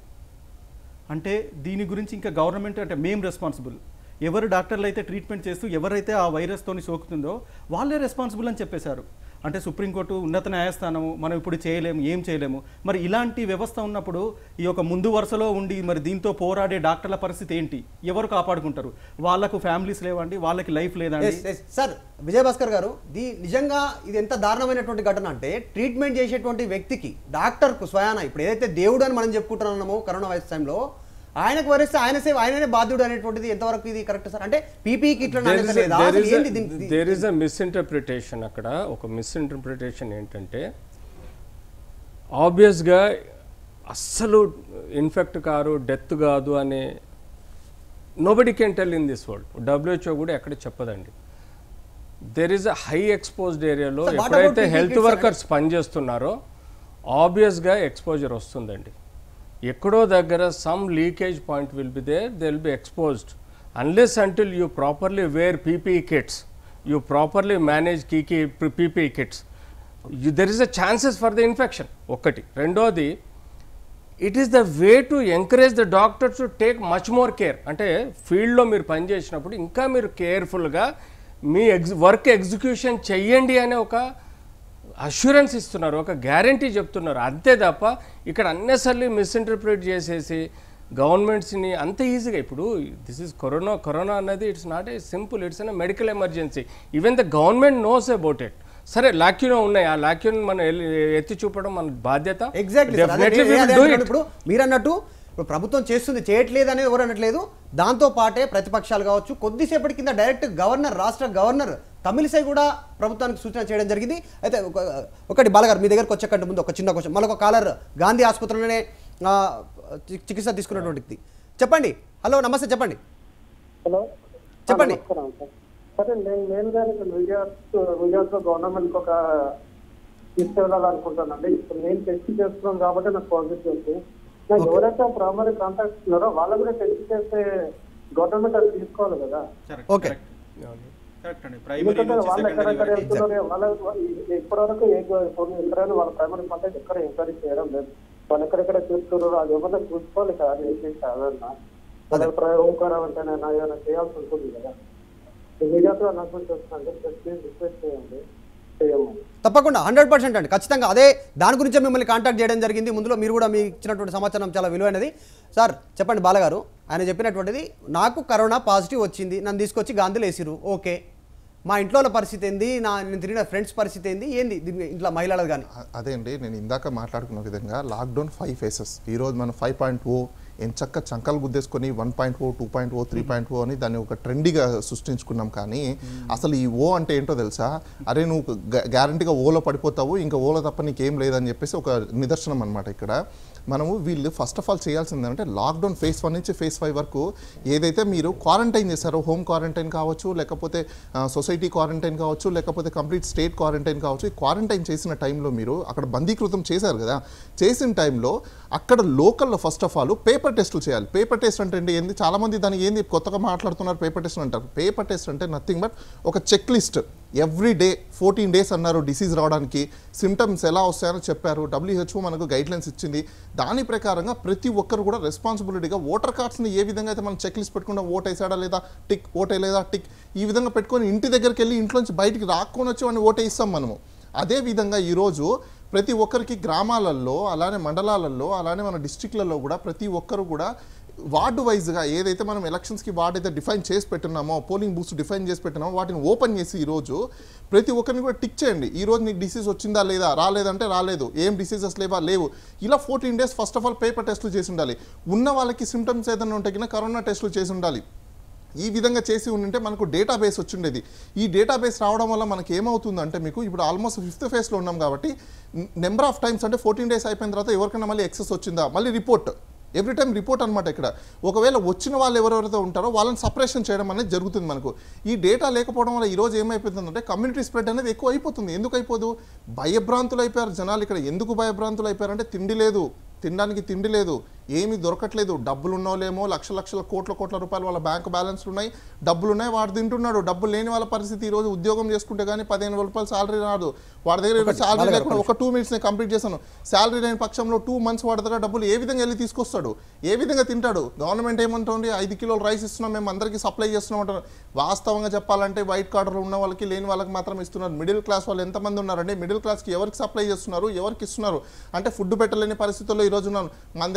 S5: అంటే దీని గురించి ఇంకా గవర్నమెంట్ అంటే మేం రెస్పాన్సిబుల్ ఎవరు డాక్టర్లు అయితే ట్రీట్మెంట్ చేస్తూ ఎవరైతే ఆ వైరస్తోని సోకుతుందో వాళ్ళే రెస్పాన్సిబుల్ అని చెప్పేశారు అంటే సుప్రీంకోర్టు ఉన్నత న్యాయస్థానము మనం ఇప్పుడు చేయలేము ఏం చేయలేము మరి ఇలాంటి వ్యవస్థ ఉన్నప్పుడు ఈ యొక్క ముందు వరుసలో ఉండి మరి దీంతో పోరాడే డాక్టర్ల పరిస్థితి ఏంటి ఎవరు కాపాడుకుంటారు వాళ్ళకు ఫ్యామిలీస్ లేవండి వాళ్ళకి లైఫ్ లేదండి
S1: ఎస్ ఎస్ సార్ విజయభాస్కర్ గారు దీ నిజంగా ఇది ఎంత దారుణమైనటువంటి ఘటన అంటే ట్రీట్మెంట్ చేసేటువంటి వ్యక్తికి డాక్టర్కు స్వయాన ఇప్పుడు ఏదైతే దేవుడు అని మనం చెప్పుకుంటున్నామో కరోనా వైరస్ టైంలో ఆయనకు వరిస్తే ఆయన సేవ ఆయననే బాధ్యుడు అనేటువంటిది ఎంతవరకు ఇది కరెక్ట్ సార్ అంటే పీపీ కిట్ల నాణ్యత లేదా అసలు ఏంది దీని-
S4: దేర్ ఇస్ అ మిస్ఇంటర్ప్రిటేషన్ అక్కడ ఒక మిస్ఇంటర్ప్రిటేషన్ ఏంటంటే ఆబ్వియస్గా అస్సలు ఇన్ఫెక్ట్ కారు డెత్ కాదు అనే nobody can tell in this world WHO కూడా ఎక్కడ చెప్పదండి there is a high exposed ఏరియాలో
S1: Sir, what about
S4: ఎప్పుడైతే
S1: PPE
S4: health
S1: kits, sir?
S4: Workers పనిచేస్తున్నారో ఆబ్వియస్గా ఎక్స్పోజర్ వస్తుందండి ఎక్కడో దగ్గర some leakage point will be there they will be exposed unless until you properly wear PPE kits you properly manage కీకీ PPE kits there is a chances for the infection ఒక్కటి రెండోది it is the way to encourage the doctors to take much more care అంటే ఫీల్డ్లో మీరు పనిచేసినప్పుడు ఇంకా మీరు కేర్ఫుల్గా మీ ఎగ్జ్ వర్క్ ఎగ్జిక్యూషన్ చెయ్యండి అనే ఒక అష్యూరెన్స్ ఇస్తున్నారు ఒక గ్యారంటీ చెప్తున్నారు అంతే తప్ప ఇక్కడ అన్నెసర్లీ మిస్ఇంటర్ప్రిట్ చేసేసి గవర్నమెంట్స్ని అంత ఈజీగా ఇప్పుడు దిస్ ఇస్ కరోనా కరోనా అన్నది it's not a simple it's an medical emergency even the government knows about it సరే లాక్యూన్ ఉన్నాయి ఆ లాక్యూన్ మనం ఎల్- ఎత్తి చూపడం మన బాధ్యత
S1: exactly
S4: Definitely we will do it.
S1: ఇప్పుడు మీరు అన్నట్టు ఇప్పుడు ప్రభుత్వం చేస్తుంది చేయట్లేదు అనేది ఎవరు అనట్లేదు దాంతో పాటే ప్రతిపక్షాలు కావచ్చు కొద్దిసేపటి కింద డైరెక్ట్ గవర్నర్ రాష్ట్ర గవర్నర్ తమిళిసై కూడా ప్రభుత్వానికి సూచన చేయడం జరిగింది అయితే ఒక- ఒకటి బాలగారు మీ దగ్గరకు వచ్చే కంటే ముందు ఒక చిన్న క్వశ్చన్ మళ్ళీ ఒక కాలర్ గాంధీ ఆసుపత్రిలోనే ఆ, చి- చికిత్స తీసుకున్నటువంటి వ్యక్తి చెప్పండి హలో నమస్తే చెప్పండి
S6: హలో
S1: చెప్పండి.
S6: ఆ, నమస్కారం సార్ సరే నేను మెయిన్గా విజయాస్ విజయాస్ గవర్నమెంట్ ఒక తీసుకెళ్ళాలనుకుంటానండి ఇప్పుడు నేను టెస్ట్ చేస్తున్నాం కాబట్టి నాకు పాజిటివ్ ఉంది నాకు ఎవరైతే ప్రైమరీ కాంటాక్ట్స్ ఉన్నారో వాళ్ళు కూడా టెస్ట్ చేస్తే గవర్నమెంట్ అది తీసుకోవాలి కదా
S1: ఓకే
S5: కరెక్ట్ అండి
S6: ఎందుకంటే వాళ్ళు ఎక్కడెక్కడ
S5: ప్రైమరీ
S6: వెళ్తున్నారు వాళ్ళ ఇప్పటివరకు ఏ ఇప్పుడు ఎక్కడైనా వాళ్ళ ప్రైమరీ కాంటాక్ట్ ఎక్కడ ఎంక్వైరీ చేయడం లేదు వాళ్ళు ఎక్కడెక్కడ చూస్తున్నారు అది ఏమన్నా చూసుకోవాలి కదా అది ఏంటి సాధారణ వాళ్ళ ఓంకారం అంటేనైనా ఏమైనా చేయాల్సి ఉంటుంది కదా మీడియాతో అనౌన్స్మెంట్ చేస్తున్నాండి ప్లీజ్ రిక్వెస్ట్ చేయండి చేయము
S1: తప్పకుండా హండ్రెడ్ పర్సెంట్ అండి ఖచ్చితంగా అదే దాని గురించే మిమ్మల్ని కాంటాక్ట్ చేయడం జరిగింది ముందులో మీరు కూడా మీకు ఇచ్చినటువంటి సమాచారం చాలా విలువైనది సార్ చెప్పండి బాలగారు ఆయన చెప్పినటువంటిది నాకు కరోనా పాజిటివ్ వచ్చింది నన్ను తీసుకొచ్చి గాంధీలు వేసిరు ఓకే మా ఇంట్లో వాళ్ళ పరిస్థితి ఏంది నా నేను తిరిగిన ఫ్రెండ్స్ పరిస్థితి ఏంది ఏంది దీని ఇంట్లో మహిళలు కానీ
S2: అ- అదే అండి నేను ఇందాక మాట్లాడుకున్న విధంగా లాక్డౌన్ ఫైవ్ ఫేసెస్ ఈరోజు మనం ఫైవ్ పాయింట్ ఓ ఎంచక్క చంకలు గుద్దేసుకొని one point o two point o three point o అని దాన్ని ఒక ట్రెండీగా సృష్టించుకున్నాం కానీ అసలు ఈ ఓ అంటే ఏంటో తెలుసా అరే నువ్వు గ్యారంటీగా ఓలో పడిపోతావు ఇంకా ఓలో తప్ప నీకేం లేదని చెప్పేసి ఒక నిదర్శనం అనమాట ఇక్కడ మనము వీళ్ళు ఫస్ట్ ఆఫ్ ఆల్ చేయాల్సింది అంటే లాక్డౌన్ ఫేస్ వన్ నుంచి ఫేస్ ఫైవ్ వరకు ఏదైతే మీరు క్వారంటైన్ చేశారో హోమ్ క్వారంటైన్ కావచ్చు లేకపోతే సొసైటీ క్వారంటైన్ కావచ్చు లేకపోతే కంప్లీట్ స్టేట్ క్వారంటైన్ కావచ్చు ఈ క్వారంటైన్ చేసిన టైంలో మీరు అక్కడ బందీకృతం చేశారు కదా చేసిన టైంలో అక్కడ లోకల్లో ఫస్ట్ ఆఫ్ ఆల్ పేపర్ టెస్టులు చేయాలి పేపర్ టెస్ట్ అంటే ఏంటి ఏంది చాలామంది దానికి ఏంది కొత్తగా మాట్లాడుతున్నారు పేపర్ టెస్ట్ అంటారు పేపర్ టెస్ట్ అంటే నథింగ్ బట్ ఒక check list every day fourteen days అన్నారు డిసీజ్ రావడానికి సిమ్టమ్స్ ఎలా వస్తాయో చెప్పారు డబ్ల్యూహెచ్ఓ మనకు గైడ్ లైన్స్ ఇచ్చింది దాని ప్రకారంగా ప్రతి ఒక్కరు కూడా రెస్పాన్సిబిలిటీగా ఓటర్ కార్డ్స్ని ఏ విధంగా అయితే మనం చెక్ లిస్ట్ పెట్టుకుంటాం ఓట్ వేసాడా లేదా టిక్ ఓట్ వేయలేదా టిక్ ఈ విధంగా పెట్టుకొని ఇంటి దగ్గరికి వెళ్ళి ఇంట్లోంచి బయటికి రాక్కొని వచ్చి వాడిని ఓట్ వేయిస్తాం మనము అదే విధంగా ఈరోజు ప్రతి ఒక్కరికి గ్రామాలలో అలానే మండలాలలో అలానే మన డిస్టిక్లలో కూడా ప్రతి ఒక్కరు కూడా వార్డు వైజ్గా ఏదైతే మనం ఎలక్షన్స్కి వార్డు అయితే డిఫైన్ చేసి పెట్టున్నామో పోలింగ్ బూత్స్ డిఫైన్ చేసి పెట్టినామో వాటిని ఓపెన్ చేసి ఈరోజు ప్రతి ఒక్కరిని కూడా టిక్ చేయండి ఈ రోజు నీకు డిసీజ్ వచ్చిందా లేదా రాలేదంటే రాలేదు ఏం డిసీజెస్ లేవా లేవు ఇలా fourteen days first of all paper టెస్టులు చేసి ఉండాలి ఉన్న వాళ్ళకి సిమ్టమ్స్ ఏదైనా ఉంటే కింద కరోనా టెస్టులు చేసి ఉండాలి ఈ విధంగా చేసి ఉంటే మనకు డేటాబేస్ వచ్చిండేది ఈ డేటాబేస్ రావడం వల్ల మనకి ఏమవుతుందంటే మీకు ఇప్పుడు ఆల్మోస్ట్ ఫిఫ్త్ ఫేజ్లో ఉన్నాం కాబట్టి నెంబర్ ఆఫ్ టైమ్స్ అంటే ఫోర్టీన్ డేస్ అయిపోయిన తర్వాత ఎవరికైనా మళ్ళీ ఎక్సెస్ వచ్చిందా మళ్ళీ రిపోర్ట్ ఎవ్రీ టైం రిపోర్ట్ అనమాట ఇక్కడ ఒకవేళ వచ్చిన వాళ్ళు ఎవరెవరైతే ఉంటారో వాళ్ళని సపరేషన్ చేయడం అనేది జరుగుతుంది మనకు ఈ డేటా లేకపోవడం వల్ల ఈరోజు ఏమైపోతుందంటే కమ్యూనిటీ స్ప్రెడ్ అనేది ఎక్కువ అయిపోతుంది ఎందుకు అయిపోదు భయభ్రాంతులు అయిపోయారు జనాలు ఇక్కడ ఎందుకు భయభ్రాంతులు అయిపోయారంటే తిండి లేదు తినడానికి తిండి లేదు ఏమీ దొరకట్లేదు డబ్బులు ఉన్నోలేమో లక్ష లక్షల కోట్ల కోట్ల రూపాయలు వాళ్ళ బ్యాంక్ బ్యాలెన్స్లు ఉన్నాయి డబ్బులు ఉన్నాయి వాడు తింటున్నాడు డబ్బులు లేని వాళ్ళ పరిస్థితి ఈ రోజు ఉద్యోగం చేసుకుంటే కానీ పదిహేను వేల రూపాయలు సాలరీ రాదు వాడి దగ్గర సాలరీ లేకుండా ఒక టూ మినిట్స్ నేను కంప్లీట్ చేశాను సాలరీ లేని పక్షంలో టూ మంత్స్ వాడి దగ్గర డబ్బులు ఏ విధంగా వెళ్ళి తీసుకొస్తాడు ఏ విధంగా తింటాడు గవర్నమెంట్ ఏమంటుంది ఐదు కిలోలు రైస్ ఇస్తున్నాం మేము అందరికీ సప్లై చేస్తున్నాం అంటారు వాస్తవంగా చెప్పాలంటే వైట్ కార్డులో ఉన్న వాళ్ళకి లేని వాళ్ళకి మాత్రం ఇస్తున్నారు మిడిల్ క్లాస్ వాళ్ళు ఎంతమంది ఉన్నారండి మిడిల్ క్లాస్కి ఎవరికి సప్లై చేస్తున్నారు ఎవరికి ఇస్తున్నారు అంటే ఫుడ్ పెట్టలేని పరిస్థితుల్లో ఈరోజు ఉన్నాను మన దగ్గర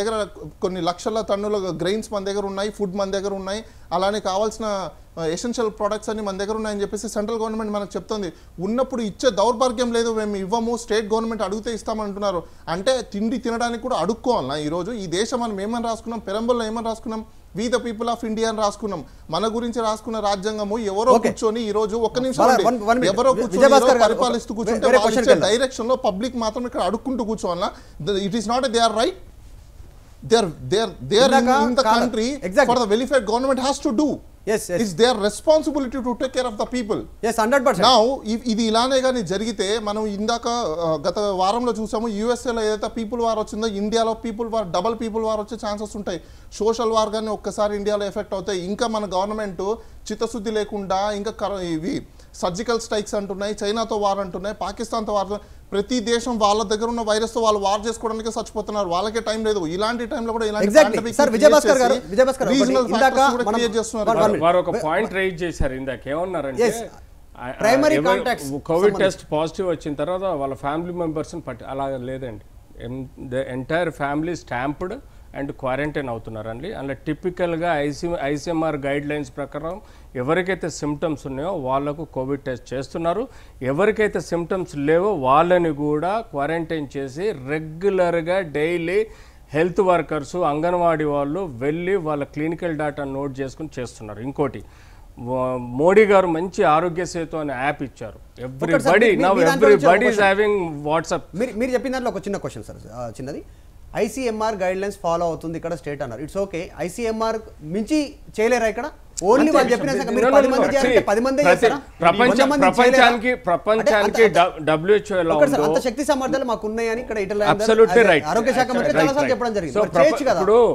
S2: కొన్ని లక్షల టన్నుల గ్రెయిన్స్ మన దగ్గర ఉన్నాయి ఫుడ్ మన దగ్గర ఉన్నాయి అలానే కావాల్సిన ఎసెన్షియల్ ప్రొడక్ట్స్ అన్ని మన దగ్గర ఉన్నాయని చెప్పేసి సెంట్రల్ గవర్నమెంట్ మనకు చెప్తుంది ఉన్నప్పుడు ఇచ్చే దౌర్భాగ్యం లేదు మేము ఇవ్వము స్టేట్ గవర్నమెంట్ అడిగితే ఇస్తామంటున్నారు అంటే తిండి తినడానికి కూడా అడుక్కోవాలన్నా ఈరోజు ఈ దేశం మనం ఏమని రాసుకున్నాం పెరంబల్లో ఏమని రాసుకున్నాం we the people of India అని రాసుకున్నాం మన గురించి రాసుకున్న రాజ్యాంగము ఎవరో
S1: Okay.
S2: కూర్చొని ఈ రోజు ఒక్క నిమిషం
S1: బాలా,
S2: అండి.
S1: one- one minute.
S2: ఎవరో
S1: వి-
S2: కూర్చొని
S1: విజయభాస్కర్
S2: ఈరోజు
S1: గారు,
S2: పరిపాలిస్తూ
S1: ఒక-
S2: కూర్చుంటే
S1: వేరే
S2: వాళ్ళు
S1: question
S2: ఇచ్చే
S1: కి వెళ్దాం.
S2: డైరెక్షన్ లో పబ్లిక్ మాత్రం ఇక్కడ అడుక్కుంటూ కూర్చోవాలన్నా it is not they are right they are they are they are
S1: ఇందాక
S2: ఇన్ ద
S1: కాదు.
S2: Country
S1: Exactly.
S2: For the welfare government has to do
S1: Yes, yes.
S2: It's their responsibility to take care of the people
S1: yes hundred percent
S2: నా ఇది ఇలానే కానీ జరిగితే మనం ఇందాక ఆ, గత వారంలో చూసాము యూఎస్ఏలో ఏదైతే పీపుల్ వార్ వచ్చిందో ఇండియాలో people war double people war వచ్చే ఛాన్సెస్ ఉంటాయి సోషల్ వార్ కానీ ఒక్కసారి ఇండియాలో ఎఫెక్ట్ అవుతాయి ఇంకా మన గవర్నమెంట్ చిత్తశుద్ధి లేకుండా ఇంకా కర- ఇవి సర్జికల్ స్ట్రైక్స్ అంటున్నాయి చైనాతో వార్ అంటున్నాయి పాకిస్తాన్తో వార్ ప్రతి దేశం వాళ్ళ దగ్గర ఉన్న వైరస్తో వాళ్ళు వార్ చేసుకోవడానికి చచ్చిపోతున్నారు వాళ్ళకే టైం లేదు ఇలాంటి టైంలో కూడా ఇలాంటి
S1: Exactly.
S2: pandemic
S1: Sir,
S2: create
S1: Vijayabhaskar గారు,
S2: చేసి
S1: విజయభాస్కర్ గారు,
S2: regional
S1: ఒకటి ఇందాక
S2: factors కూడా
S1: మనం-
S2: create చేస్తున్నారు.
S1: one minute.
S4: వారు ఒక పాయింట్ రైజ్ చేశారు ఇందాక ఏమన్నారంటే
S1: Yes. Primary contacts
S4: కోవిడ్
S1: సంబంధించి.
S4: టెస్ట్ పాజిటివ్ వచ్చిన తర్వాత వాళ్ళ ఫ్యామిలీ మెంబర్స్ని పట్టి అలా లేదండి the entire family stamped and quarantine అవుతున్నారండి అందులో టిపికల్గా ఐసీ ఐసీఎంఆర్ గైడ్ లైన్స్ ప్రకారం ఎవరికైతే సిమ్టమ్స్ ఉన్నాయో వాళ్ళకు కోవిడ్ టెస్ట్ చేస్తున్నారు ఎవరికైతే సిమ్టమ్స్ లేవో వాళ్ళని కూడా క్వారంటైన్ చేసి రెగ్యులర్గా డైలీ హెల్త్ వర్కర్స్ అంగన్వాడీ వాళ్ళు వెళ్ళి వాళ్ళ క్లినికల్ డేటా నోట్ చేసుకుని చేస్తున్నారు ఇంకోటి వా- మోడీ గారు మంచి ఆరోగ్య సేతు అనే యాప్ ఇచ్చారు ఎవ్రీబడి
S1: మీ-
S4: నవ్
S1: మీ దాంట్లో నుంచి ఒక
S4: everybody is
S1: question.
S4: Having WhatsApp
S1: మీరు మీరు చెప్పిన దాంట్లో ఒక చిన్న క్వశ్చన్ సార్ ఆ, చిన్నది ఐసీఎంఆర్ గైడ్ లైన్స్ ఫాలో అవుతుంది ఇక్కడ స్టేట్ అన్నారు ఇట్స్ ఓకే ఐసీఎంఆర్ మించి చేయలేరా ఇక్కడ ఓన్లీ వాళ్ళు చెప్పిన సంగతి మీరు
S4: No, no,
S1: పది
S4: no,
S1: మంది
S4: no.
S1: చేయాలంటే
S4: See,
S1: పది మంది
S4: ప్రతి-
S1: చేస్తారా?
S4: ప్రపంచ
S1: వంద మంది
S4: ప్రపంచానికి
S1: చేయలేరా?
S4: ప్రపంచానికి
S1: అంటే అంత-
S4: డబ్ల్యూహెచ్ఓ ఎలా
S1: ఒకటి సార్,
S4: ఉందో
S1: అంత శక్తి సామర్థ్యాలు మాకు ఉన్నాయని ఇక్కడ ఇటలీ
S4: అబ్సల్యూట్లీ రైట్
S1: ఆరోగ్య శాఖ మంత్రి చాలాసార్లు చెప్పడం జరిగింది మరి చేయొచ్చు కదా
S4: ఇప్పుడు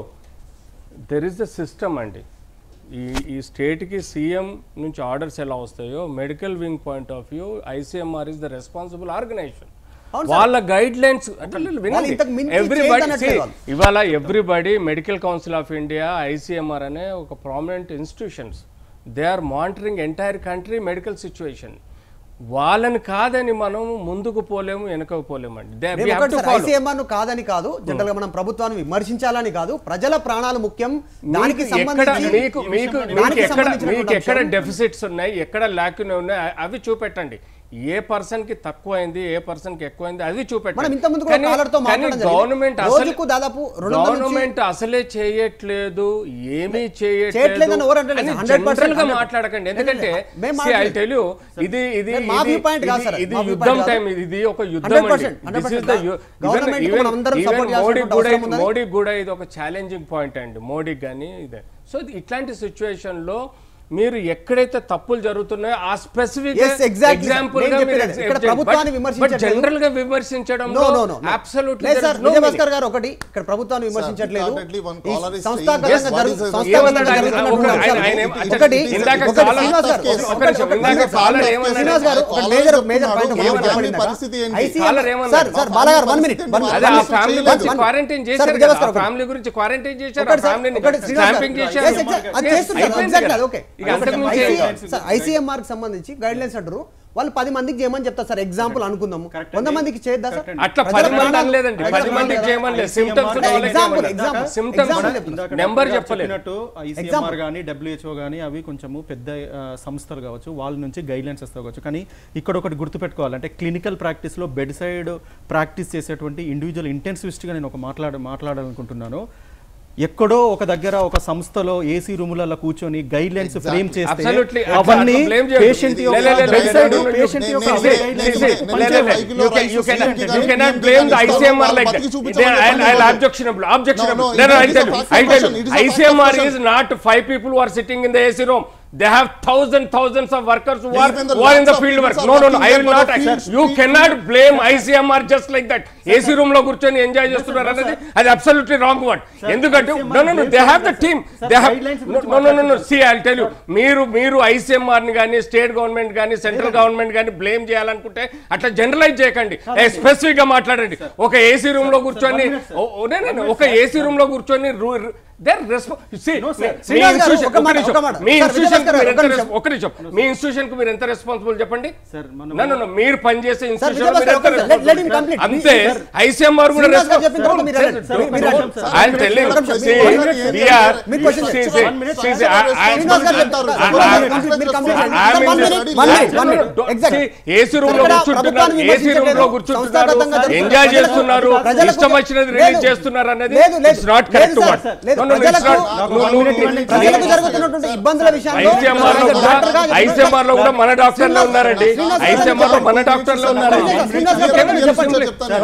S4: దెర్ ఇస్ ద సిస్టమ్ అండి ఈ ఈ స్టేట్కి సీఎం నుంచి ఆర్డర్స్ ఎలా వస్తాయో medical wing point of view ICMR is the responsible organization
S1: అవును సార్.
S4: వాళ్ళ గైడ్ లైన్స్
S1: వాళ్ళు ఇంతకు మించి
S4: ఎవ్రీబడి
S1: చేయదన్నట్లేదు వాళ్ళు.
S4: ఇవాళ everybody medical council of India ICMR అనే ఒక prominent institutions they are monitoring entire country medical situation వాళ్ళని కాదని మనం ముందుకు పోలేము వెనకకు పోలేము అండి They- we have to follow.
S1: ICMR ను కాదని కాదు జనరల్ గా మనం ప్రభుత్వాన్ని విమర్శించాలని కాదు ప్రజల ప్రాణాలు ముఖ్యం దానికి
S4: మీకు ఎక్కడ
S1: సంబంధించి
S4: మీకు మీకు మీకు
S1: దానికి
S4: ఎక్కడ
S1: సంబంధించినటువంటి
S4: మీకు ఎక్కడ
S1: అంశం.
S4: డెఫిసిట్స్ ఉన్నాయి ఎక్కడ ల్యాక్యూన్ ఉన్నాయి అ- అవి చూపెట్టండి ఏ పర్సన్ కి తక్కువైంది ఏ పర్సన్ కి ఎక్కువైంది అది చూపెట్టండి
S1: మనం ఇంత ముందు కూడా
S4: కానీ-
S1: కాలర్తో
S4: కానీ
S1: మాట్లాడడం జరిగింది.
S4: గవర్నమెంట్ అసలు
S1: రోజుకు దాదాపు రెండు వందల నుంచి-
S4: గవర్నమెంట్ అసలే చేయట్లేదు ఏమీ చేయట్లేదు
S1: చేయట్లేదని ఎవరు అంటలేదు.
S4: అని
S1: 100%
S4: జనరల్ గా
S1: 100%
S4: మాట్లాడకండి ఎందుకంటే
S1: మేము
S4: see,
S1: మాట్లాడలేదు.
S4: I'll tell you, ఇది ఇది
S1: మేము మా
S4: ఇది-
S1: viewpoint కాదు
S4: ఇది-
S1: సార్,
S4: ఇది
S1: మా viewpoint
S4: యుద్ధం
S1: కాదు.
S4: టైం ఇది ఇది ఒక యుద్ధం
S1: 100%,
S4: అండి This is
S1: 100%
S4: the you- even-
S1: Government కు
S4: even-
S1: మనం అందరం
S4: even
S1: support
S4: మోడీ
S1: చేయాల్సినటువంటి
S4: కూడా
S1: అవసరం ఉన్నది.
S4: మోడీ కూడా ఇది ఒక ఛాలెంజింగ్ పాయింట్ అండి మోడీకి కానీ ఇదే సో ఇట్లాంటి సిచ్యువేషన్ లో మీరు ఎక్కడైతే తప్పులు జరుగుతున్నాయో ఆ specific
S1: Yes, exactly, sir.
S4: Example
S1: నేను చెప్పేది. ఇక్కడ ప్రభుత్వాన్ని విమర్శించట్లేదు.
S4: జనరల్ గా విమర్శించడం
S1: No, no, no, no.
S4: Absolutely
S1: లేదు సార్ విజయభాస్కర్ గారు ఒకటి ఇక్కడ ప్రభుత్వాన్ని విమర్శించట్లేదు
S2: Sir, one
S1: ఈ
S2: caller is
S1: సంస్థాగతంగా
S2: saying, yes, what
S1: జరుగు-
S2: is the-
S1: సంస్థాగతంగా
S4: ఏమన్నాడు ఆయన?
S1: జరుగుతున్నటువంటి
S4: ఒక- ఆయన-
S1: అంశాలు.
S4: ఆయన ఏం-
S1: ఒకటి
S4: ఇందాక
S1: ఒకటి
S4: caller-
S1: శ్రీనివాస్ గారు,
S2: ఒక
S1: ఒకటి-
S4: నిమిషం,
S1: ఒకటి-
S4: ఇందాక
S1: ఒకటి-
S4: caller
S1: ఒకటి-
S4: ఏమన్నాడు?
S1: శ్రీనివాస్ గారు ఒక
S2: Caller
S1: మేజర్
S2: చెప్తున్నాడు,
S1: మేజర్ పాయింట్
S2: ఏమన్నాడు?
S1: చెప్పండి
S2: మీ
S1: ఇందాక.
S2: పరిస్థితి ఏంటి?
S1: ICM
S4: Caller ఏమన్నాడు?
S1: సార్ సార్ బాలా గారు వన్ మినిట్ వన్
S4: అదే ఆ
S1: మినిట్.
S4: ఫ్యామిలీ
S1: One-
S4: గురించి
S1: one-
S4: క్వారంటైన్
S1: సార్,
S4: చేశారు
S1: విజయభాస్కర్
S4: కదా, ఆ
S1: ఒకటి.
S4: ఫ్యామిలీ గురించి క్వారంటైన్ చేశారు ఆ
S1: ఒకటి సార్,
S4: ఫ్యామిలీని
S1: ఒకటి శ్రీనివాస్ గారు.
S4: స్టాంపింగ్
S1: Yes,
S4: చేశారు
S1: exactly. అది
S4: Yes,
S1: చేస్తున్నారు.
S4: అయిపోయింది
S1: Exactly,
S4: కదా.
S1: అది okay.
S4: ఇక అంతకుమించి ఏం కాదు.
S1: ఐసీఎంఆర్ కి సంబంధించి గైడ్ లైన్స్ అంటారు వాళ్ళు పది మందికి చేయమని చెప్తారు సార్ ఎగ్జాంపుల్ అనుకుందాము
S5: Correct
S1: వంద
S5: అండి.
S1: మందికి చేయొద్దా సార్
S5: Correct
S4: అట్లా
S1: ప్రజల
S4: పది మంది
S1: ప్రాణాలు-
S4: అనలేదండి
S1: ప్రజల
S4: పది మందికి
S1: ప్రాణాలు-
S4: చేయమని లేదు
S5: ICMR
S4: సిమ్టమ్స్
S1: అంటే example, example,
S4: సిమ్టమ్స్
S1: example చెప్తున్నా.
S5: ఇందాక
S4: నెంబర్
S5: డాక్టర్ గారు
S4: చెప్పలేదు
S5: చెప్పినట్టు ఐసీఎంఆర్ కానీ డబ్ల్యూహెచ్ఓ కానీ అవి కొంచెము పెద్ద ఆ, సంస్థలు కావచ్చు వాళ్ళ నుంచి గైడ్ లైన్స్ వస్తాయి కావచ్చు కానీ ఇక్కడ ఒకటి గుర్తుపెట్టుకోవాలి అంటే క్లినికల్ ప్రాక్టీస్లో బెడ్ సైడ్ ప్రాక్టీస్ చేసేటువంటి ఇండివిజువల్ ఇంటెన్సివిస్ట్గా నేను ఒక మాట్లాడ మాట్లాడాలనుకుంటున్నాను ఎక్కడో ఒక దగ్గర ఒక సంస్థలో ఏసీ రూములలో కూర్చొని గైడ్ లైన్స్ ఫ్రేమ్ చేస్తే
S4: Absolutely. అట్లా-
S5: అవన్నీ
S4: అట్లా blame చేయొద్దు.
S5: పేషెంట్
S4: లే, లే, లే, లే,
S5: bed side
S4: no, no, no,
S5: patient
S2: నేను-
S5: యొక్క
S2: నేను-
S4: See,
S2: నేను-
S4: see,
S2: నేను-
S4: see,
S2: నేను-
S4: లే, లే, లే.
S2: ఐదులో
S4: You can-
S2: rice
S4: you can-
S2: సీఎంకి
S4: you
S2: కానీ
S4: cannot
S2: నేను
S4: blame the
S2: కానీ
S4: ICMR
S2: వాళ్ళు
S4: like
S2: బతికి
S4: that.
S2: చూపించమని
S4: Then I'll-
S2: చెప్పండి.
S4: I'll objectionable, objectionable.
S2: No, no,
S4: No, no,
S2: it
S4: I'll
S2: is a
S4: tell you,
S2: fact of
S4: I'll tell
S2: question.
S4: you.
S2: It is a fact of
S4: ICMR
S2: question.
S4: is not five people who are sitting in the AC room. They have thousand, thousands of workers who are,
S2: Even the
S4: who are in the
S2: lakhs of
S4: field
S2: people
S4: work.
S2: are
S4: No, no, no,
S2: working
S4: I
S2: there
S4: will
S2: for
S4: not
S2: the
S4: accept.
S2: field
S4: You
S2: speed.
S4: cannot blame ICMR just like that. AC room లో కూర్చొని enjoy చేస్తున్నారు అనేది అది absolutely wrong word ఎందుకంటే
S5: ICMR
S4: no no no they have the
S5: Sir,
S4: team
S5: sir,
S4: they have
S5: guidelines
S4: no
S5: గురించి
S4: no no no
S5: మాట్లాడుతున్నారు.
S4: See I tell you మీరు మీరు ఐసీఎంఆర్ ని కానీ స్టేట్ గవర్నమెంట్ కానీ సెంట్రల్ గవర్నమెంట్ కానీ బ్లేమ్ చేయాలనుకుంటే అట్లా జనరలైజ్ చేయకండి స్పెసిఫిక్ గా మాట్లాడండి ఒక ఏసీ రూమ్ లో కూర్చొని
S5: one minute, sir.
S4: ఓ- ఓ- నే- నే- నే, ఒక ఏసీ రూమ్ లో కూర్చొని దేర్ రెస్పాన్స్
S5: No, sir.
S4: మీ
S1: శ్రీనివాస్ గారు,
S4: ఇన్స్టిట్యూషన్
S1: ఒక మాట, ఒక మాట.
S4: మీ
S1: సార్,
S4: ఇన్స్టిట్యూషన్
S1: విజయభాస్కర్ గారు,
S4: మీరు
S1: ఒక
S4: ఎంత
S1: నిమిషం.
S4: ఒక నిమిషం మీ ఇన్స్టిట్యూషన్ కు మీరు ఎంత రెస్పాన్సిబుల్ చెప్పండి
S5: సార్, మనం-
S4: No, no, no, మీరు పనిచేసే
S1: సార్,
S4: ఇన్స్టిట్యూషన్
S1: విజయభాస్కర్ ఒక నిమిషం. Let- let him complete.
S4: అంతే
S1: సార్,
S4: ఐసీఎంఆర్ కూడా
S1: శ్రీనివాస్ గారు చెప్పిన తర్వాత మీరు అడగండి.
S5: సార్, మీరు అడగండి, సార్.
S4: ఐఎమ్ టెల్లింగ్
S1: ఒక నిమిషం. మీరు question చేయండి. శ్రీనివాస్ గారు చెప్పారు. మీరు complete చేయండి.
S4: I'm
S1: sir, one
S4: in
S1: minute,
S4: the-
S1: one minute, one minute. Exactly.
S4: AC room లో
S1: ఇక్కడ
S4: కూర్చుంటున్నారు
S1: ప్రభుత్వాన్ని
S4: ఏసీ రూమ్ లో
S1: విమర్శించట్లేదు.
S4: కూర్చుంటున్నారు
S1: సంస్థాగతంగా జరుగుతున్న
S4: ఎంజాయ్
S1: ప్రజలకు-
S4: చేస్తున్నారు
S1: ప్రజలకు-
S4: ఇష్టం వచ్చినది
S1: లేదు.
S4: రిలీజ్ చేస్తున్నారు అనేది
S1: లేదు, లేదు.
S4: ఇట్స్ నాట్
S1: లేదు,
S4: కరెక్ట్
S1: సార్,
S4: వర్డ్
S1: సార్. లేదు, ప్రజలకు- ప్రజలకు జరుగుతున్నటువంటి ఇబ్బందుల విషయంలో
S4: ఐసీఎంఆర్ లో కూడా
S1: డాక్టర్గా చెప్తున్నారు.
S4: ఐసీఎంఆర్ లో కూడా మన డాక్టర్లే ఉన్నారండి
S1: శ్రీనివాస్ గారు
S4: ఐసీఎంఆర్ లో మన డాక్టర్లే ఉన్నారండి
S1: శ్రీనివాస్ గారు చెప్పండి, చెప్పండి.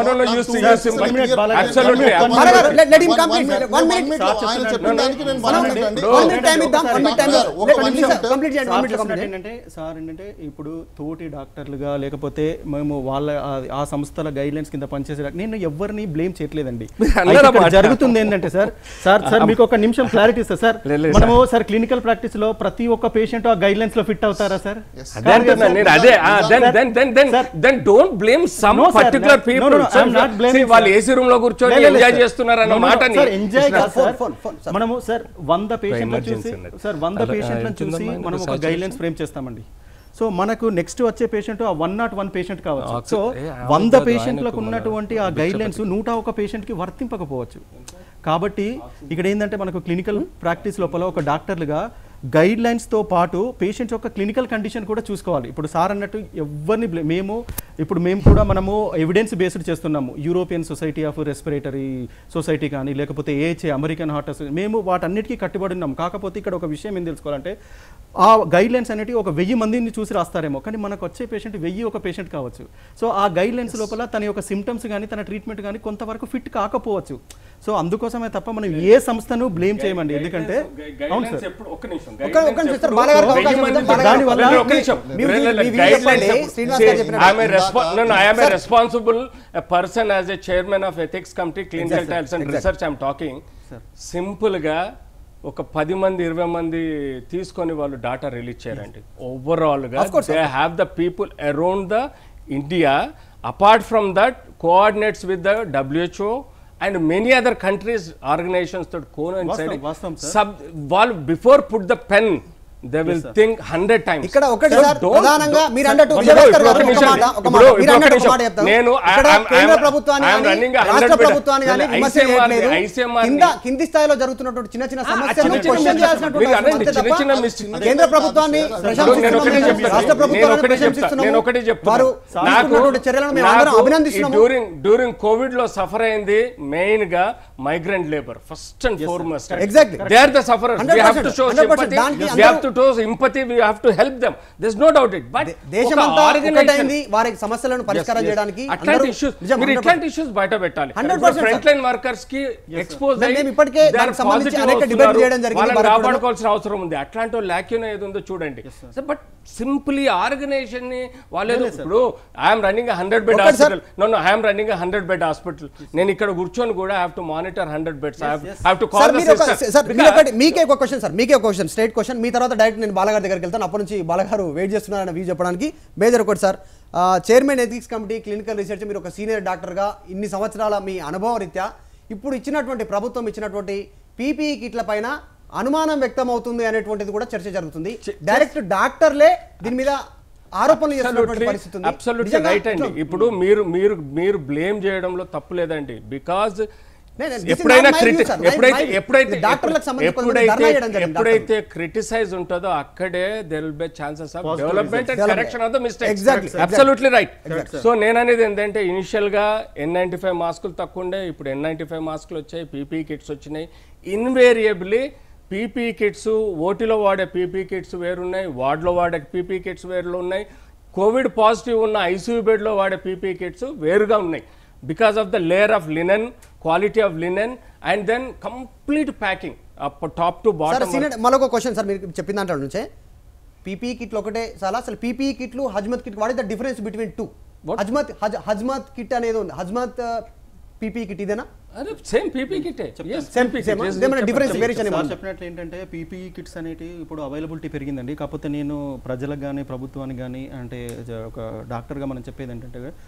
S4: అబ్సల్యూట్లీ
S1: బాలగారు, let- let him complete. One minute.
S2: ఆయన చెప్పిన దానికి నేను
S1: One
S2: మాట్లాడకండి.
S1: minute time ఇద్దాం, one minute time ఇద్దాం.
S2: ఒక
S1: Let-
S2: నిమిషం.
S1: please, complete చేయండి, one
S5: సార్
S1: minute
S5: చెప్పినట్టు
S1: complete చేయండి.
S5: ఏంటంటే సార్ ఏంటంటే ఇప్పుడు తోటి డాక్టర్లుగా లేకపోతే మేము వాళ్ళ ఆ- ఆ సంస్థల గైడ్ లైన్స్ కింద పనిచేసే డాక్టర్- నేను ఎవరిని బ్లేమ్ చేయట్లేదండి
S4: అన్నారు
S5: అయితే ఇక్కడ
S4: అన్నమాట.
S5: జరుగుతుంది ఏంటంటే సార్ సార్ సార్ మీకు ఒక నిమిషం క్లారిటీ ఇస్తా సార్
S4: లేదు, లేదు,
S5: మనము సార్ క్లినికల్ ప్రాక్టీస్ లో ప్రతి ఒక్క పేషెంట్ ఆ గైడ్ లైన్స్ లో ఫిట్ అవుతారా సార్
S4: అదే అంటున్నా నేను అదే then then then then
S5: Sir.
S4: Then don't blame some
S5: No, sir.
S4: Particular
S5: No,
S4: people
S5: no, no, I'm not blaming,
S4: వాళ్ళు
S5: sir.
S4: ఏసీ రూమ్ లో కూర్చొని
S5: లేదు, లేదు,
S4: ఎంజాయ్
S5: sir.
S4: చేస్తున్నారు అన్న
S5: No, no,
S4: మాటని
S5: sir, enjoy కాదు,
S1: Phone,
S5: sir.
S1: phone, phone, sir.
S5: మనము సార్ వంద పేషెంట్లను
S4: emergency
S5: చూసి
S4: ఉన్నది.
S5: సార్ వంద
S4: అలా,
S5: పేషెంట్లను
S4: ఎంత
S5: చూసి
S4: ఉందమ్మా?
S5: మనం
S4: ఎంత
S5: ఒక
S4: saturation?
S5: గైడ్ లైన్స్ ఫ్రేమ్ చేస్తామండి సో మనకు నెక్స్ట్ వచ్చే పేషెంట్ ఆ వన్ నాట్ వన్ పేషెంట్ కావచ్చు
S4: Oxy-
S5: సో
S4: ఏ, ఆ
S5: వంద
S4: కాదు,
S5: పేషెంట్లకు
S4: ఆయనకు మన
S5: ఉన్నటువంటి ఆ గైడ్ లైన్స్ నూట ఒక పేషెంట్కి వర్తింపకపోవచ్చు కాబట్టి ఇక్కడ ఏంటంటే మనకు క్లినికల్ ప్రాక్టీస్ లోపల ఒక డాక్టర్లుగా గైడ్ లైన్స్తో పాటు పేషెంట్ యొక్క క్లినికల్ కండిషన్ కూడా చూసుకోవాలి ఇప్పుడు సార్ అన్నట్టు ఎవరిని blame- మేము ఇప్పుడు మేము కూడా మనము ఎవిడెన్స్ బేస్డ్ చేస్తున్నాము European society of respiratory society కానీ లేకపోతే ఏహెచ్ఏ అమెరికన్ హార్ట్ అసోసియేషన్ మేము వాటన్నిటికీ కట్టుబడి ఉన్నాం కాకపోతే ఇక్కడ ఒక విషయం ఏం తెలుసుకోవాలంటే ఆ గైడ్ లైన్స్ అనేవి ఒక వెయ్యి మందిని చూసి రాస్తారేమో కానీ మనకు వచ్చే పేషెంట్ వెయ్యి ఒక పేషెంట్ కావచ్చు సో ఆ గైడ్ లైన్స్ లోపల తన యొక్క సిమ్టమ్స్ కానీ తన ట్రీట్మెంట్ కానీ కొంతవరకు ఫిట్ కాకపోవచ్చు సో అందుకోసమే తప్ప మనం ఏ సంస్థను బ్లేమ్ చేయమండి ఎందుకంటే అవును సార్
S4: ఒక్క నిమిషం
S1: ఒక్క- ఒక్క నిమిషం సార్, బాలగారికి అవకాశం ఇద్దాం. బాలగారు,
S5: దానివల్ల
S4: ఒక్క నిమిషం.
S1: మీ- మీ- మీ view
S4: Guidelines
S1: చెప్పండి.
S4: చెప్పు.
S1: శ్రీనివాస్
S4: See,
S1: గారు చెప్పినట్టు.
S4: I'm a respo- no, no, I am a responsible uh, person as a chairman of ethics committee, clinical
S1: Exactly,
S4: trials and
S1: exactly.
S4: research. I'm talking. Simple గా ఒక పది మంది ఇరవై మంది తీసుకొని వాళ్ళు డాటా రిలీజ్ చేయరండి ఓవరాల్ గా
S1: Of course,
S4: they have the people around the India apart from that coordinates with the WHO and many other countries organizations తో
S5: వాస్తవం, వాస్తవం, sir.
S4: సబ్ వాళ్ళు before put the pen they will think hundred times
S1: ఇక్కడ ఒకటి sir ప్రధానంగా మీరు అన్నట్టు
S4: ఇప్పుడు
S1: విజయభాస్కర్ గారు
S4: ఒక
S1: ఒక
S4: నిమిషం.
S1: మాట ఒక
S4: ఇప్పుడు-
S1: మాట మీరు
S4: ఇప్పుడు ఒక
S1: అన్నట్టు ఒక
S4: నిమిషం.
S1: మాట చెప్తాను
S4: నేను
S1: ఇక్కడ
S4: I- I'm-
S1: కేంద్ర
S4: I'm-
S1: ప్రభుత్వాన్ని
S4: I'm
S1: కానీ
S4: running a
S1: రాష్ట్ర
S4: 100
S1: ప్రభుత్వాన్ని కానీ
S4: ICMR
S1: విమర్శ
S4: ని-
S1: చేయట్లేదు
S4: ICMR ని-
S1: కింద కింది స్థాయిలో జరుగుతున్నటువంటి చిన్న చిన్న
S4: ఆ,
S1: సమస్యలను
S4: చిన్న చిన్న
S1: క్వశ్చన్ చేయాల్సినటువంటి
S4: మీరు
S1: అవసరం
S4: అనండి,
S1: అంతే
S4: చిన్న
S1: తప్ప
S4: చిన్న మిస్టేక్.
S1: కేంద్ర ప్రభుత్వాన్ని
S4: నేను ఒకటే
S1: ప్రశంసిస్తున్నాము
S4: చెప్తాను.
S1: రాష్ట్ర
S4: నేను
S1: ప్రభుత్వాన్ని
S4: ఒకటే చెప్తా.
S1: ప్రశంసిస్తున్నాము
S4: నేను ఒకటే చెప్తాను.
S1: వారు తీసుకున్నటువంటి చర్యలను మేము అందరం అభినందిస్తున్నాము
S4: డ్యూరింగ్ డ్యూరింగ్ కోవిడ్ లో సఫర్ అయింది మెయిన్ గా migrant labour first and foremost
S1: Exactly.
S4: They are the sufferers we have to
S1: 100%,
S4: show
S1: 100%.
S4: Sympathy
S1: దానికి
S4: వి హావ్
S1: అందరూ-
S4: to show sympathy we have to help them there is no doubt it but
S1: దేశమంతా ఒకటైంది వారి సమస్యలను పరిష్కారం చేయడానికి
S4: అట్లాంటి
S1: అందరూ-
S4: ఇష్యూస్
S1: నిజం,
S4: మీరు
S1: 100%.
S4: ఇట్లాంటి ఇష్యూస్ బయట పెట్టాలి
S1: 100%
S4: ఫ్రంట్ లైన్ వర్కర్స్ కి ఎక్స్పోజ్
S1: మేము- మేము ఇప్పటికే దానికి సంబంధించి అనేక debate చేయడం జరిగింది
S4: వాళ్ళని
S1: భారత్ కూడా.
S4: కాపాడుకోవాల్సిన అవసరం ఉంది అట్లాంటి లాక్యూన్ ఏది ఉందో చూడండి బట్ సింప్లీ ఆర్గనైజేషన్ ని వాళ్ళు ఏదో ఇప్పుడు ఐఎమ్ రన్నింగ్ హండ్రెడ్ బెడ్
S1: ఒకటి sir.
S4: Hospital no no I'm running hundred bed hospital నేను ఇక్కడ కూర్చొని కూడా have to monitor hundred beds have to
S1: sir
S4: call
S1: మీరు ఒక సార్ మీరు ఒకటి మీకే ఒక క్వశ్చన్ సార్ మీకే ఒక క్వశ్చన్ స్ట్రైట్ క్వశ్చన్ మీ తర్వాత డైరెక్ట్ నేను బాలగారి దగ్గరికి వెళ్తాను అప్పటి నుంచి బాలగారు వెయిట్ చేస్తున్నారన్న వ్యూ చెప్పడానికి మేజర్ ఒకటి sir chairman ethics committee clinical research మీరు ఒక సీనియర్ డాక్టర్గా ఇన్ని సంవత్సరాల మీ అనుభవం రీత్యా ఇప్పుడు ఇచ్చినటువంటి ప్రభుత్వం ఇచ్చినటువంటి పీపీఈ కిట్ల పైన అనుమానం వ్యక్తం అవుతుంది అనేటువంటిది కూడా చర్చ జరుగుతుంది డైరెక్ట్ డాక్టర్లే దీని మీద ఆరోపణలు చేస్తున్నటువంటి పరిస్థితి ఉంది
S4: అబ్సల్యూట్లీ
S1: నిజంగా
S4: రైట్ అండి
S1: ఇట్లా-
S4: ఇప్పుడు మీరు మీరు మీరు బ్లేమ్ చేయడంలో తప్పు లేదండి బికాజ్
S1: నేను- this is
S4: ఎప్పుడైనా
S1: not my
S4: క్రిటి
S1: view, sir. My-
S4: ఎప్పుడైతే
S1: my-
S4: ఎప్పుడైతే
S1: డాక్టర్లకు సంబంధించి కొంతమంది
S4: ఎప్పుడైతే
S1: ధర్నా చేయడం జరిగింది
S4: ఎప్పుడైతే క్రిటిసైజ్ ఉంటుందో అక్కడే there will be chances of
S5: Positive
S4: development and
S1: results.
S4: Correction of the mistake
S1: Exactly, exactly.
S4: Absolutely right so నేను అనేది ఏంటంటే ఇనిషియల్ గా ఎన్ నైన్టీ ఫైవ్ మాస్కులు తక్కువ ఉండే ఇప్పుడు ఎన్ నైన్టీ ఫైవ్ మాస్కులు వచ్చాయి పీపీ కిట్స్ వచ్చినాయి ఇన్వేరియబుల్లీ పీపీ కిట్స్ ఓటీలో వాడే పీపీ కిట్స్ వేరున్నాయి వార్డులో వాడే పీపీ కిట్స్ వేరులో ఉన్నాయి కోవిడ్ పాజిటివ్ ఉన్న ఐసీయూ బెడ్లో వాడే పీపీ కిట్స్ వేరుగా ఉన్నాయి because of the layer of linen quality of linen and then complete packing top to
S1: sir
S4: bottom
S1: senior మరొక క్వశ్చన్ సార్ మీరు చెప్పిన దాంట్లో నుంచే పీపీఈ కిట్లు ఒకటే చాలా అసలు పీపీఈ కిట్లు hazmat kit what is the difference between two
S4: What?
S1: Hazmat హజ్ హజ్మత్ కిట్ అనేది ఉంది హజ్మత్ పీపీఈ కిట్ ఇదేనా
S4: అదే సేమ్ పీపీ కిటే
S1: Same- same ఆ? ఇదేమైనా difference వేరియేషన్
S5: సార్
S1: ఏమన్నా
S5: చెప్పినట్లు ఏంటంటే పీపీఈ కిట్స్ అనేవి ఇప్పుడు అవైలబిలిటీ పెరిగిందండి కాకపోతే నేను ప్రజలకు కానీ ప్రభుత్వానికి కానీ అంటే జ- ఒక డాక్టర్గా మనం చెప్పేది ఏంటంటే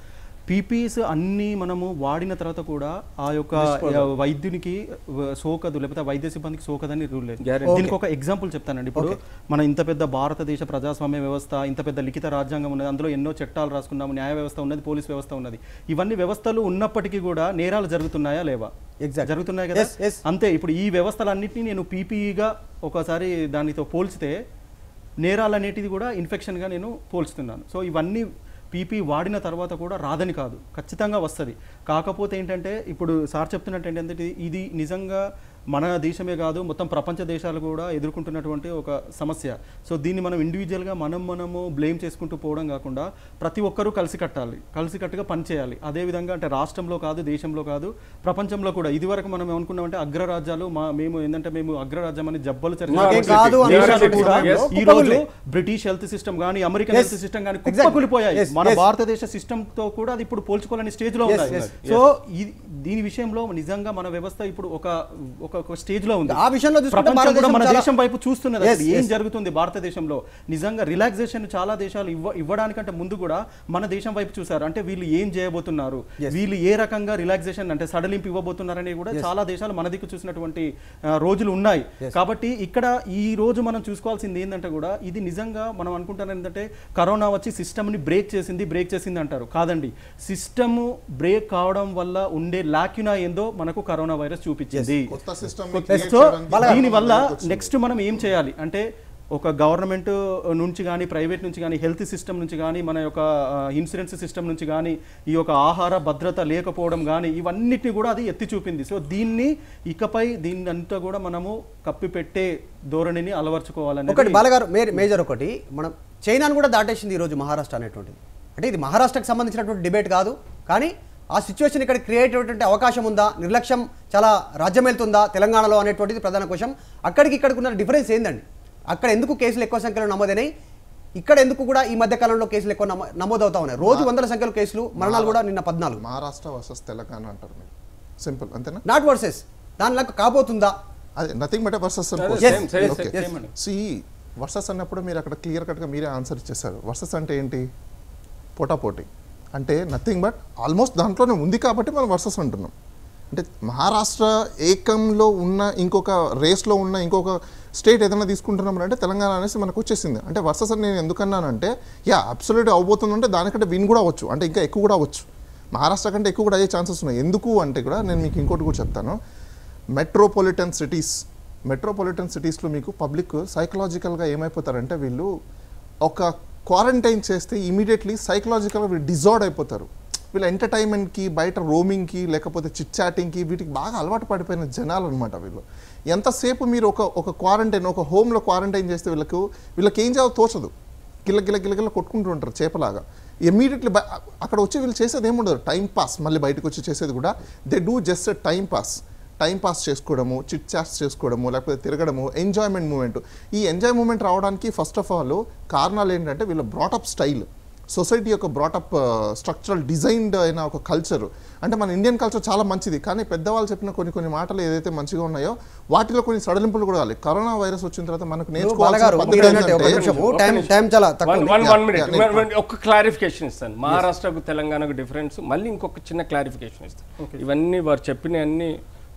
S5: పీపీస్ అన్ని మనము వాడిన తర్వాత కూడా ఆ యొక్క ఆ, వైద్యునికి వ- సోకదు లేకపోతే ఆ వైద్య సిబ్బందికి సోకదని రూల్ లేదు
S4: Guarantee.
S5: దీనికి ఒక ఎగ్జాంపుల్ చెప్తానండి ఇప్పుడు మన ఇంత పెద్ద భారతదేశ ప్రజాస్వామ్య వ్యవస్థ ఇంత పెద్ద లిఖిత రాజ్యాంగం ఉన్నది అందులో ఎన్నో చట్టాలు రాసుకున్నాము న్యాయ వ్యవస్థ ఉన్నది పోలీస్ వ్యవస్థ ఉన్నది ఇవన్నీ వ్యవస్థలు ఉన్నప్పటికీ కూడా నేరాలు జరుగుతున్నాయా లేవా
S1: Exactly.
S5: జరుగుతున్నాయి కదా
S1: Yes, yes.
S5: అంతే ఇప్పుడు ఈ వ్యవస్థలన్నింటినీ నేను పీపీఈగా ఒకసారి దానితో పోల్చితే నేరాలు అనేటిది కూడా ఇన్ఫెక్షన్గా నేను పోల్చుతున్నాను సో ఇవన్నీ పీపీ వాడిన తర్వాత కూడా రాదని కాదు ఖచ్చితంగా వస్తుంది కాకపోతే ఏంటంటే ఇప్పుడు సార్ చెప్తున్నట్టు ఏంటంటే ఇది నిజంగా మన దేశమే కాదు మొత్తం ప్రపంచ దేశాలు కూడా ఎదుర్కొంటున్నటువంటి ఒక సమస్య సో దీన్ని మనం ఇండివిజువల్గా మనం మనము బ్లేమ్ చేసుకుంటూ పోవడం కాకుండా ప్రతి ఒక్కరూ కలిసి కట్టాలి కలిసి కట్టుగా పనిచేయాలి అదేవిధంగా అంటే రాష్ట్రంలో కాదు దేశంలో కాదు ప్రపంచంలో కూడా ఇదివరకు మనం ఏమనుకున్నామంటే అగ్రరాజ్యాలు మా మేము ఏంటంటే మేము అగ్రరాజ్యం అని జబ్బలు
S1: మాకేం
S5: చర్చ
S1: కాదు అనే
S5: దేశాలు
S1: అటువంటి
S5: కూడా
S1: సమయంలో
S5: ఈ రోజు
S1: కుప్పకూలే.
S5: బ్రిటిష్ హెల్త్ సిస్టమ్ కానీ అమెరికన్
S1: Yes.
S5: హెల్త్ సిస్టమ్ కానీ
S1: Exactly.
S5: కుప్పకూలిపోయాయి
S1: Yes,
S5: మన
S1: yes.
S5: భారతదేశ సిస్టమ్ తో కూడా అది ఇప్పుడు పోల్చుకోవాలని స్టేజ్ లో
S1: Yes,
S5: ఉన్నాయి
S1: yes.
S5: సో ఈ- దీని విషయంలో నిజంగా మన వ్యవస్థ ఇప్పుడు ఒక ఒక ఒక స్టేజ్ లో ఉంది
S1: ఆ విషయంలో చూసుకుంటే
S5: ప్రపంచం కూడా
S1: భారతదేశం
S5: మన
S1: చాలా-
S5: దేశం వైపు చూస్తున్నది
S1: Yes,
S5: అసలు ఏం
S1: yes.
S5: జరుగుతుంది భారతదేశంలో నిజంగా రిలాక్సేషన్ చాలా దేశాలు ఇవ్వ ఇవ్వడానికంటే ముందు కూడా మన దేశం వైపు చూసారు అంటే వీళ్ళు ఏం చేయబోతున్నారు
S1: Yes.
S5: వీళ్ళు ఏ రకంగా రిలాక్సేషన్ అంటే సడలింపు ఇవ్వబోతున్నారని కూడా చాలా దేశాలు మన దిక్కు చూసినటువంటి ఆ, రోజులు ఉన్నాయి కాబట్టి ఇక్కడ ఈ రోజు మనం చూసుకోవాల్సింది ఏంటంటే కూడా ఇది నిజంగా మనం అనుకుంటాం ఏంటంటే కరోనా వచ్చి సిస్టమ్ ని బ్రేక్ చేసింది బ్రేక్ చేసింది అంటారు కాదండి సిస్టమ్ బ్రేక్ కావడం వల్ల ఉండే లాక్యునా ఏందో మనకు కరోనా వైరస్ చూపించింది
S2: కొత్త సిస్టమ్
S5: సో దీని వల్ల నెక్స్ట్ మనం ఏం చేయాలి అంటే ఒక గవర్నమెంట్ నుంచి కానీ ప్రైవేట్ నుంచి కానీ హెల్త్ సిస్టమ్ నుంచి కానీ మన యొక్క ఇన్సూరెన్స్ సిస్టమ్ నుంచి కానీ ఈ యొక్క ఆహార భద్రత లేకపోవడం కానీ ఇవన్నిటిని కూడా అది ఎత్తి చూపింది సో దీన్ని ఇకపై దీన్ని అంతా కూడా మనము కప్పిపెట్టే ధోరణిని అలవర్చుకోవాలని
S1: ఒకటి బాలగారు మే మేజర్ ఒకటి మనం చైనాను కూడా దాటేసింది ఈరోజు మహారాష్ట్ర అనేటువంటిది అంటే ఇది మహారాష్ట్రకు సంబంధించినటువంటి డిబేట్ కాదు కానీ ఆ సిచ్యువేషన్ ఇక్కడ క్రియేట్ అయ్యేటువంటి అవకాశం ఉందా నిర్లక్ష్యం చాలా రాజ్యం వెళ్తుందా తెలంగాణలో అనేటువంటిది ప్రధాన క్వశ్చన్ అక్కడికి ఇక్కడికి ఉన్న డిఫరెన్స్ ఏందండి అక్కడ ఎందుకు కేసులు ఎక్కువ సంఖ్యలో నమోదైనాయి ఇక్కడ ఎందుకు కూడా ఈ మధ్య కాలంలో కేసులు ఎక్కువ నమో- నమోదవుతా ఉన్నాయి రోజు వందల సంఖ్యలో కేసులు మరణాలు కూడా నిన్న పద్నాలుగు
S2: మహారాష్ట్ర వర్సెస్ తెలంగాణ అంటారు మీరు సింపుల్ అంతేనా
S1: నాట్ వర్సెస్ దానిలో కాబోతుందా
S2: అదే nothing but versus
S4: Yes, same, same,
S2: okay
S4: same అండి.
S2: సి వర్సెస్ అన్నప్పుడు మీరు అక్కడ క్లియర్ కట్గా మీరే ఆన్సర్ ఇచ్చేసారు వర్సెస్ అంటే ఏంటి పోటాపోటీ అంటే నథింగ్ బట్ ఆల్మోస్ట్ దాంట్లోనే ఉంది కాబట్టి మనం వర్సెస్ అంటున్నాం అంటే మహారాష్ట్ర ఏకంలో ఉన్న ఇంకొక రేస్లో ఉన్న ఇంకొక స్టేట్ ఏదైనా తీసుకుంటున్నాం అంటే తెలంగాణ అనేసి మనకు వచ్చేసింది అంటే వర్సెస్ అని నేను ఎందుకన్నానంటే యా అబ్సల్యూట్ అవబోతుందంటే దానికంటే విన్ కూడా అవ్వచ్చు అంటే ఇంకా ఎక్కువ కూడా అవ్వచ్చు మహారాష్ట్ర కంటే ఎక్కువ కూడా అయ్యే ఛాన్సెస్ ఉన్నాయి ఎందుకు అంటే కూడా నేను మీకు ఇంకోటి కూడా చెప్తాను మెట్రోపాలిటన్ సిటీస్ మెట్రోపాలిటన్ సిటీస్లో మీకు పబ్లిక్ సైకలాజికల్గా ఏమైపోతారంటే వీళ్ళు ఒక క్వారంటైన్ చేస్తే ఇమీడియట్లీ సైకలాజికల్గా వీళ్ళు డిజార్డ్ అయిపోతారు వీళ్ళ ఎంటర్టైన్మెంట్కి బయట రోమింగ్కి లేకపోతే చిట్ చాటింగ్కి వీటికి బాగా అలవాటు పడిపోయిన జనాలు అనమాట వీళ్ళు ఎంతసేపు మీరు ఒక ఒక క్వారంటైన్ ఒక హోమ్లో క్వారంటైన్ చేస్తే వీళ్ళకు వీళ్ళకి ఏం చేయాలో తోచదు గిల్ల గిల్ల గిల్ల గిల్ల కొట్టుకుంటూ ఉంటారు చేపలాగా ఇమ్మీడియట్లీ అక్కడ వచ్చి వీళ్ళు చేసేది ఏముండదు టైం పాస్ మళ్ళీ బయటకు వచ్చి చేసేది కూడా they do just time pass time pass చేసుకోవడము చిట్ చాట్స్ చేసుకోవడము లేకపోతే తిరగడము ఎంజాయ్మెంట్ మూమెంట్ ఈ ఎంజాయ్ మూమెంట్ రావడానికి ఫస్ట్ ఆఫ్ ఆల్ కారణాలు ఏంటంటే వీళ్ళ బ్రాటప్ స్టైల్ సొసైటీ యొక్క బ్రాటప్ స్ట్రక్చరల్ డిజైన్డ్ అయిన ఒక కల్చర్ అంటే మన ఇండియన్ కల్చర్ చాలా మంచిది కానీ పెద్దవాళ్ళు చెప్పిన కొన్ని కొన్ని మాటలు ఏదైతే మంచిగా ఉన్నాయో వాటిలో కొన్ని సడలింపులు కూడా కావాలి కరోనా వైరస్ వచ్చిన తర్వాత మనకు
S1: బాలగారు
S2: నేర్చుకోవాల్సిన
S1: మీరు
S2: పద్ధతి
S1: అన్నట్టే ఒక
S2: ఏంటంటే-
S1: నిమిషము
S4: ఒక్క
S1: టైం
S4: నిమిషం.
S1: టైం చాలా తక్కువ
S4: వన్
S1: ఉంది.
S4: One
S2: Yeah,
S4: one minute
S2: yeah, నేను-
S4: మరి ఒక్క క్లారిఫికేషన్ ఇస్తాను మహారాష్ట్రకు తెలంగాణకు డిఫరెన్స్ మళ్ళీ ఇంకొక చిన్న క్లారిఫికేషన్ ఇస్తాను ఇవన్నీ వారు చెప్పిన అన్ని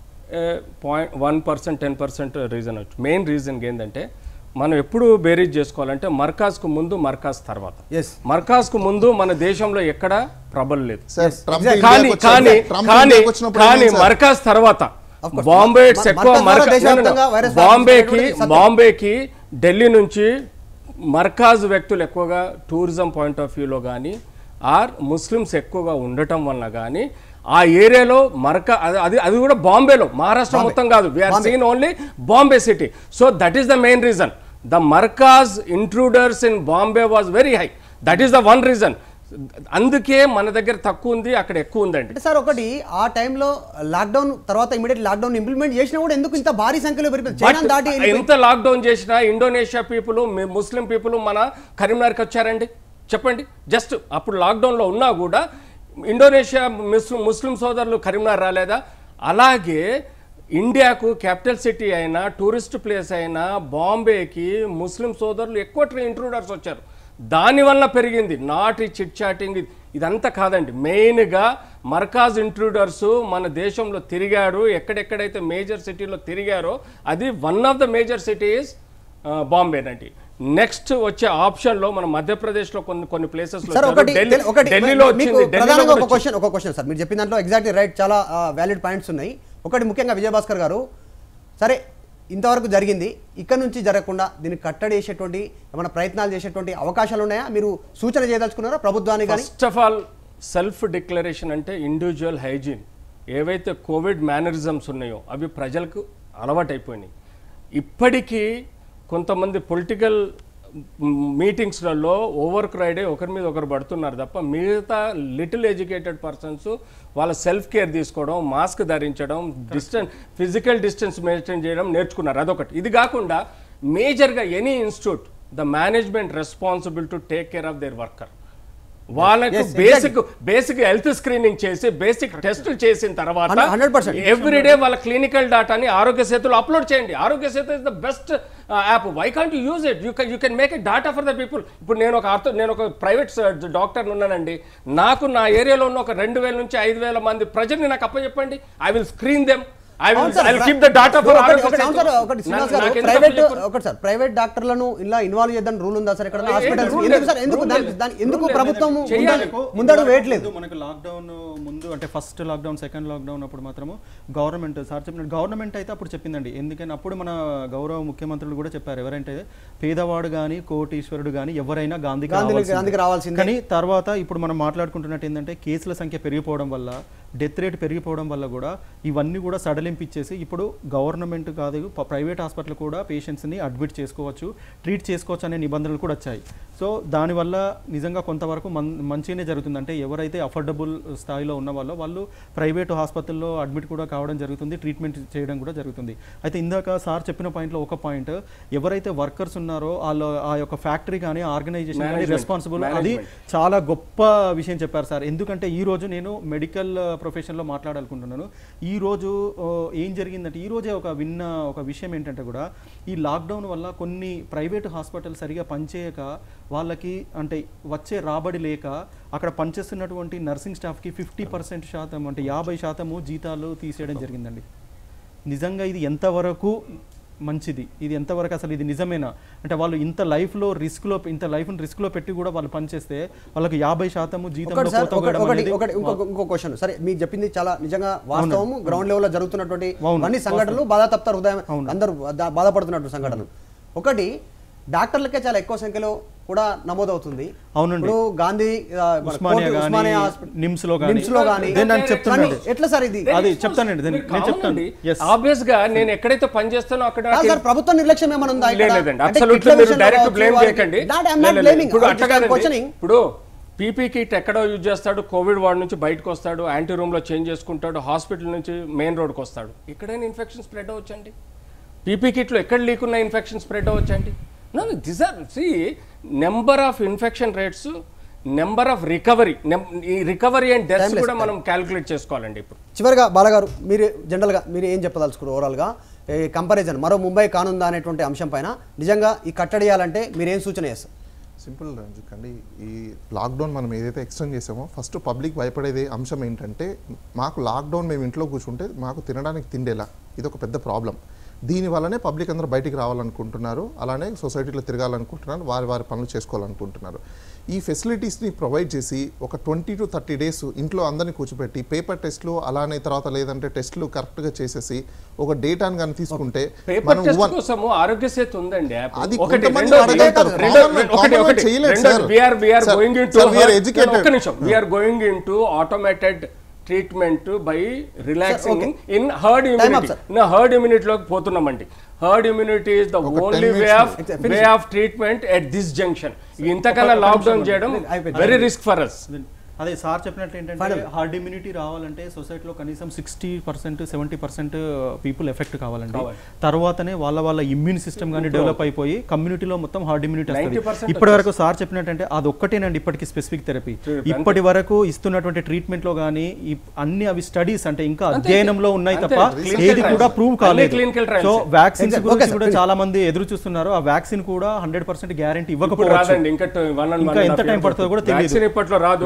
S4: point one percent ten percent reason వచ్చు మెయిన్ రీజన్ ఏంటంటే మనం ఎప్పుడు బేరీజ్ చేసుకోవాలంటే మర్కాజ్కు ముందు మర్కాజ్ తర్వాత
S1: Yes.
S4: మర్కాజ్కు ముందు మన దేశంలో ఎక్కడ ప్రబల్ లేదు
S2: సార్ ట్రంప్
S1: Exactly.
S4: కానీ
S2: ఇండియాకి
S4: కానీ
S2: వచ్చాడు. ట్రంప్
S4: కానీ
S2: ఇండియాకి వచ్చినప్పుడు
S4: కానీ
S2: ఏమైంది సార్?
S4: మర్కాజ్ తర్వాత
S1: Of course.
S4: బాంబే
S1: మ-
S4: ఇట్స్ ఎక్కువ
S1: మర్కజ్ ద్వారా
S4: మర్కా-
S1: దేశవ్యాప్తంగా
S4: no, no, no.
S1: వైరస్
S4: బాంబేకి
S1: వ్యాపించినటువంటి సత్యం.
S4: బాంబేకి ఢిల్లీ నుంచి మర్కాజ్ వ్యక్తులు ఎక్కువగా టూరిజం పాయింట్ ఆఫ్ వ్యూలో కానీ ఆర్ ముస్లిమ్స్ ఎక్కువగా ఉండటం వలన కానీ ఆ ఏరియాలో మరక అది- అది అది కూడా బాంబేలో మహారాష్ట్ర మొత్తం కాదు we are seen only Bombay city so that is the main reason the Markaz intruders in Bombay was very high that is the one reason అందుకే మన దగ్గర తక్కువ ఉంది అక్కడ ఎక్కువ ఉందండి
S1: అంటే సార్ ఒకటి ఆ టైంలో లాక్డౌన్ తర్వాత ఇమీడియట్ లాక్డౌన్ ఇంప్లిమెంట్ చేసినా కూడా ఎందుకు ఇంత భారీ సంఖ్యలో పెరిగింది చైనా దాటి
S4: But
S1: వెళ్ళిపోయింది.
S4: ఎంత లాక్డౌన్ చేసినా ఇండోనేషియా పీపుల్ ముస్లిం పీపుల్ మన కరీంనగర్కి వచ్చారండి చెప్పండి జస్ట్ అప్పుడు లాక్డౌన్లో ఉన్నా కూడా ఇండోనేషియా ముస్లిం ముస్లిం సోదరులు కరీంనగర్ రాలేదా అలాగే ఇండియాకు క్యాపిటల్ సిటీ అయినా టూరిస్ట్ ప్లేస్ అయినా బాంబేకి ముస్లిం సోదరులు ఎక్కువ ఇంట్రూడర్స్ వచ్చారు దానివల్ల పెరిగింది నాట్ ఈ చిట్ చాటింగ్ ఇదంతా కాదండి మెయిన్గా మర్కాజ్ ఇంట్రూడర్స్ మన దేశంలో తిరిగారు ఎక్కడెక్కడైతే మేజర్ సిటీలో తిరిగారో అది one of the major cities బాంబేనండి నెక్స్ట్ వచ్చే ఆప్షన్లో మన మధ్యప్రదేశ్లో కొన్ని కొన్ని ప్లేసెస్లో
S1: సార్ ఒకటి తెలు- ఒకటి
S4: ఢిల్లీలో
S1: మీకు
S4: వచ్చింది ఢిల్లీలో
S1: ప్రధానంగా
S4: కూడా
S1: ఒక క్వశ్చన్ ఒక క్వశ్చన్ సార్ మీరు చెప్పిన దాంట్లో ఎగ్జాక్ట్లీ రైట్ చాలా వ్యాలిడ్ పాయింట్స్ ఉన్నాయి ఒకటి ముఖ్యంగా విజయభాస్కర్ గారు సరే ఇంతవరకు జరిగింది ఇక్కడ నుంచి జరగకుండా దీన్ని కట్టడి చేసేటువంటి ఏమైనా ప్రయత్నాలు చేసేటువంటి అవకాశాలు ఉన్నాయా మీరు సూచన చేయదలుచుకున్నారా ప్రభుత్వానికి కానీ
S4: first of all self declaration అంటే ఇండివిజువల్ హైజీన్ ఏవైతే కోవిడ్ మేనరిజమ్స్ ఉన్నాయో అవి ప్రజలకు అలవాటైపోయినాయి ఇప్పటికీ కొంతమంది పొలిటికల్ మీటింగ్స్లలో ఓవర్ క్రైడే ఒకరి మీద ఒకరు పడుతున్నారు తప్ప మిగతా లిటిల్ ఎడ్యుకేటెడ్ పర్సన్స్ వాళ్ళ సెల్ఫ్ కేర్ తీసుకోవడం మాస్క్ ధరించడం డిస్టెన్స్ ఫిజికల్ డిస్టెన్స్ మెయింటైన్ చేయడం నేర్చుకున్నారు అదొకటి ఇది కాకుండా మేజర్గా any institute the management responsible to take care of their worker వాళ్ళకు
S1: Yes,
S4: basic basic health screening చేసి బేసిక్ టెస్టులు చేసిన తర్వాత
S1: Hundred- hundred percent.
S4: ఎవ్రీడే వాళ్ళ క్లినికల్ డాటాని ఆరోగ్య సేతులు అప్లోడ్ చేయండి Aarogya Setu is the best app why can't you use it you can you can make it data for the people ఇప్పుడు నేను ఒక ఆర్థో నేను ఒక ప్రైవేట్ డాక్టర్ ఉన్నానండి నాకు నా ఏరియాలో ఉన్న ఒక రెండు వేల నుంచి ఐదు వేల మంది ప్రజల్ని నాకు అప్పచెప్పండి I will screen them I will
S1: అవును సార్,
S4: I will keep the data for
S1: ఒకటి- ఒకటి- అవును సార్, ఒకటి శ్రీనివాస్ గారు, ప్రైవేట్ ఒకటి సార్ ప్రైవేట్ డాక్టర్లను ఇలా ఇన్వాల్వ్ చేద్దాం రూల్ ఉందా సార్ ఇక్కడ
S4: ఏ-
S1: హాస్పిటల్స్
S4: రూల్
S1: ఎందుకు
S4: లేదు,
S1: సార్ ఎందుకు
S4: రూల్
S1: దాని-
S4: లేదు.
S1: దాని- ఎందుకు
S4: రూల్ లేదు.
S1: ప్రభుత్వం
S4: చేయాలి.
S1: ముందడు- ముందడుగు వేయట్లేదు
S5: ముందు మనకు లాక్డౌన్ ముందు అంటే ఫస్ట్ లాక్డౌన్ సెకండ్ లాక్డౌన్ అప్పుడు మాత్రము గవర్నమెంట్ సార్ చెప్పినట్టు గవర్నమెంట్ అయితే అప్పుడు చెప్పిందండి ఎందుకని అప్పుడు మన గౌరవ ముఖ్యమంత్రులు కూడా చెప్పారు ఎవరంటే పేదవాడు కానీ కోటీశ్వరుడు కానీ ఎవరైనా గాంధీకి
S1: గాంధీకి-
S5: రావాల్సిందే.
S1: గాంధీకి రావాల్సిందే.
S5: కానీ తర్వాత ఇప్పుడు మనం మాట్లాడుకుంటున్నట్టు ఏంటంటే కేసుల సంఖ్య పెరిగిపోవడం వల్ల డెత్ రేట్ పెరిగిపోవడం వల్ల కూడా ఇవన్నీ కూడా సడలింపిచ్చేసి ఇప్పుడు గవర్నమెంట్ కాదు ప- ప్రైవేట్ హాస్పిటల్ కూడా పేషెంట్స్ని అడ్మిట్ చేసుకోవచ్చు ట్రీట్ చేసుకోవచ్చు అనే నిబంధనలు కూడా వచ్చాయి సో దానివల్ల నిజంగా కొంతవరకు మన్ మంచిగానే జరుగుతుంది అంటే ఎవరైతే అఫోర్డబుల్ స్థాయిలో ఉన్న వాళ్ళో వాళ్ళు ప్రైవేట్ హాస్పిటల్లో అడ్మిట్ కూడా కావడం జరుగుతుంది ట్రీట్మెంట్ చేయడం కూడా జరుగుతుంది అయితే ఇందాక సార్ చెప్పిన పాయింట్లో ఒక పాయింట్ ఎవరైతే వర్కర్స్ ఉన్నారో వాళ్ళ ఆ యొక్క ఫ్యాక్టరీ కానీ ఆర్గనైజేషన్ కానీ
S4: Management.
S5: రెస్పాన్సిబుల్ అది
S4: Management.
S5: చాలా గొప్ప విషయం చెప్పారు సార్ ఎందుకంటే ఈ రోజు నేను మెడికల్ ప్రొఫెషన్లో మాట్లాడాలనుకుంటున్నాను ఈ రోజు ఆ, ఏం జరిగిందంటే ఈ రోజే ఒక విన్న ఒక విషయం ఏంటంటే కూడా ఈ లాక్డౌన్ వల్ల కొన్ని ప్రైవేట్ హాస్పిటల్ సరిగా పనిచేయక వాళ్ళకి అంటే వచ్చే రాబడి లేక అక్కడ పనిచేస్తున్నటువంటి నర్సింగ్ స్టాఫ్కి ఫిఫ్టీ పర్సెంట్ శాతం అంటే యాభై శాతము జీతాలు తీసేయడం జరిగిందండి నిజంగా ఇది ఎంతవరకు మంచిది ఇది ఎంతవరకు అసలు ఇది నిజమేనా అంటే వాళ్ళు ఇంత లైఫ్లో రిస్క్లో ఇంత లైఫ్ని రిస్క్లో పెట్టి కూడా వాళ్ళు పనిచేస్తే వాళ్ళకి యాభై శాతము జీతంలో
S1: ఒకటి సార్
S5: కోత
S1: ఒకటి
S5: వేయడం
S1: ఒకటి
S5: అనేది
S1: ఒకటి ఇంకో ఇంకో క్వశ్చన్ సరే మీరు చెప్పింది చాలా నిజంగా వాస్తవము గ్రౌండ్ లెవెల్లో జరుగుతున్నటువంటి
S5: అవును,
S1: అన్ని సంఘటనలు బాధాతప్త హృదయం అందరూ బా- బాధపడుతున్నటువంటి సంఘటనలు ఒకటి డాక్టర్లకే చాలా ఎక్కువ సంఖ్యలో కూడా నమోదవుతుంది
S5: అవునండి.
S1: ఇప్పుడు గాంధీ ఆ, మన
S5: ఉస్మానియా
S1: కోర్టు,
S5: గానీ,
S1: ఉస్మానియా హాస్పిటల్,
S5: నిమ్స్ లో గానీ.
S1: నిమ్స్ లో గానీ
S5: అదే నేను చెప్తున్నాను.
S1: కానీ ఎట్లా సార్ ఇది
S5: అది చెప్తానండి దీన్ని నేను చెప్తాను Yes.
S4: ఆబ్వియస్ గా నేను ఎక్కడైతే పని చేస్తానో అక్కడ
S1: కాదు సార్ ప్రభుత్వ నిర్లక్ష్యం ఏమైనా ఉందా ఇక్కడ?
S4: లేదండి
S1: అంటే
S4: అబ్సల్యూట్లీ
S1: కిట్ల
S4: మీరు
S1: విషయంలో
S4: డైరెక్ట్
S1: కావచ్చు,
S4: బ్లేమ్
S1: వారికి-
S4: చేయకండి
S1: That I'm not
S4: లేదు, లేదు.
S1: blaming.
S4: ఇప్పుడు
S1: I'm
S4: అట్లా
S1: just
S4: కాదండి.
S1: questioning.
S4: ఇప్పుడు పీపీ కిట్ ఎక్కడో యూజ్ చేస్తాడు కోవిడ్ వార్డ్ నుంచి బయటకు వస్తాడు యాంటీ రూమ్ లో చేంజ్ చేసుకుంటాడు హాస్పిటల్ నుంచి మెయిన్ రోడ్కి వస్తాడు ఇక్కడైనా ఇన్ఫెక్షన్ స్ప్రెడ్ అవ్వచ్చండి పీపీ కిట్లో ఎక్కడ లీక్ ఉన్న ఇన్ఫెక్షన్ స్ప్రెడ్ అవ్వచ్చండి no this are see number of infection rates number of recovery ఈ రికవరీ అండ్ డెత్స్ కూడా మనం క్యాలిక్యులేట్ చేసుకోవాలండి ఇప్పుడు
S1: చివరిగా బాలగారు మీరు జనరల్గా మీరు ఏం చెప్పదలుచుకున్నారు ఓవరాల్గా ఈ కంపారిజన్ మరో ముంబై కానుందా అనేటువంటి అంశం పైన నిజంగా ఈ కట్టడి చేయాలంటే మీరు ఏం సూచన చేస్తారు
S2: సింపుల్ రంజిత్ అండి ఈ లాక్డౌన్ మనం ఏదైతే ఎక్స్టెండ్ చేసామో ఫస్ట్ పబ్లిక్ భయపడేది అంశం ఏంటంటే మాకు లాక్డౌన్ మేము ఇంట్లో కూర్చుంటే మాకు తినడానికి తిండేలా ఇది ఒక పెద్ద ప్రాబ్లం దీని వల్లనే పబ్లిక్ అందరూ బయటికి రావాలనుకుంటున్నారు అలానే సొసైటీలో తిరగాలనుకుంటున్నారు వారి వారి పనులు చేసుకోవాలనుకుంటున్నారు ఈ ఫెసిలిటీస్ని ప్రొవైడ్ చేసి ఒక ట్వంటీ టు థర్టీ డేస్ ఇంట్లో అందరిని కూర్చోబెట్టి పేపర్ టెస్ట్లు అలానే తర్వాత లేదంటే టెస్ట్లు కరెక్ట్గా చేసేసి ఒక డేటాను కానీ తీసుకుంటే
S4: పేపర్
S2: మనం
S4: టెస్ట్
S2: one-
S4: కోసము ఆరోగ్యశ్రీ ఉంది యాప్
S2: అది
S4: ఒకటి
S2: కొంతమంది
S4: రెండోది-
S2: అడగలుగుతారు.
S4: రెండో-
S2: Common man-
S4: ఒకటి
S2: common man
S4: ఒకటి
S2: చేయలేదు,
S4: రెండోది
S2: sir.
S4: we are we are
S2: Sir,
S4: going into
S2: sir, we are educated.
S4: ఒక్క నిమిషం we are going into automated treatment by relaxing in herd
S1: up,
S4: immunity
S1: sir.
S4: In herd ఇమ్యూనిటీలోకి పోతున్నామండి herd immunity is the
S2: ఒక
S4: only
S2: 10
S4: way
S2: minutes
S4: of
S1: ఉంది.
S4: Way of treatment at this junction ఇంతకన్నా lockdown చేయడం
S1: అయిపోయింది.
S4: Very risk for us
S5: అదే sir చెప్పినట్లు ఏంటంటే
S1: Final.
S5: హార్డ్ ఇమ్యూనిటీ రావాలంటే సొసైటీలో కనీసం sixty percent seventy percent people effect కావాలండి
S4: కావాలి.
S5: తర్వాతనే వాళ్ళ వాళ్ళ ఇమ్యూన్ సిస్టమ్ కానీ డెవలప్ అయిపోయి కమ్యూనిటీలో మొత్తం హార్డ్ ఇమ్యూనిటీ
S4: 90%
S5: వస్తుంది ఇప్పటి వరకు సార్ చెప్పినట్టంటే అది ఒక్కటేనండి ఇప్పటికి స్పెసిఫిక్ థెరపీ ఇప్పటి వరకు ఇస్తున్నటువంటి ట్రీట్మెంట్ లో కానీ అన్ని అవి స్టడీస్ అంటే ఇంకా అధ్యయనంలో ఉన్నాయి
S4: అంతే.
S5: తప్ప
S4: Clinical
S5: ఏది
S4: trials.
S5: కూడా ప్రూవ్
S4: అన్ని
S5: కాలేదు
S4: clinical trials.
S5: So vaccines
S1: Exactly.
S5: గురించి
S1: Okay, sir.
S5: కూడా చాలా మంది ఎదురు చూస్తున్నారు ఆ వ్యాక్సిన్ కూడా హండ్రెడ్ పర్సెంట్ గ్యారంటీ
S4: ఇప్పుడు
S5: ఇవ్వకపోవచ్చు
S4: రాదండి ఇంకా వన్ అండ్
S5: ఇంకా ఎంత time పడుతుందో కూడా తెలియదు.
S4: వ్యాక్సిన్ ఇప్పట్లో రాదు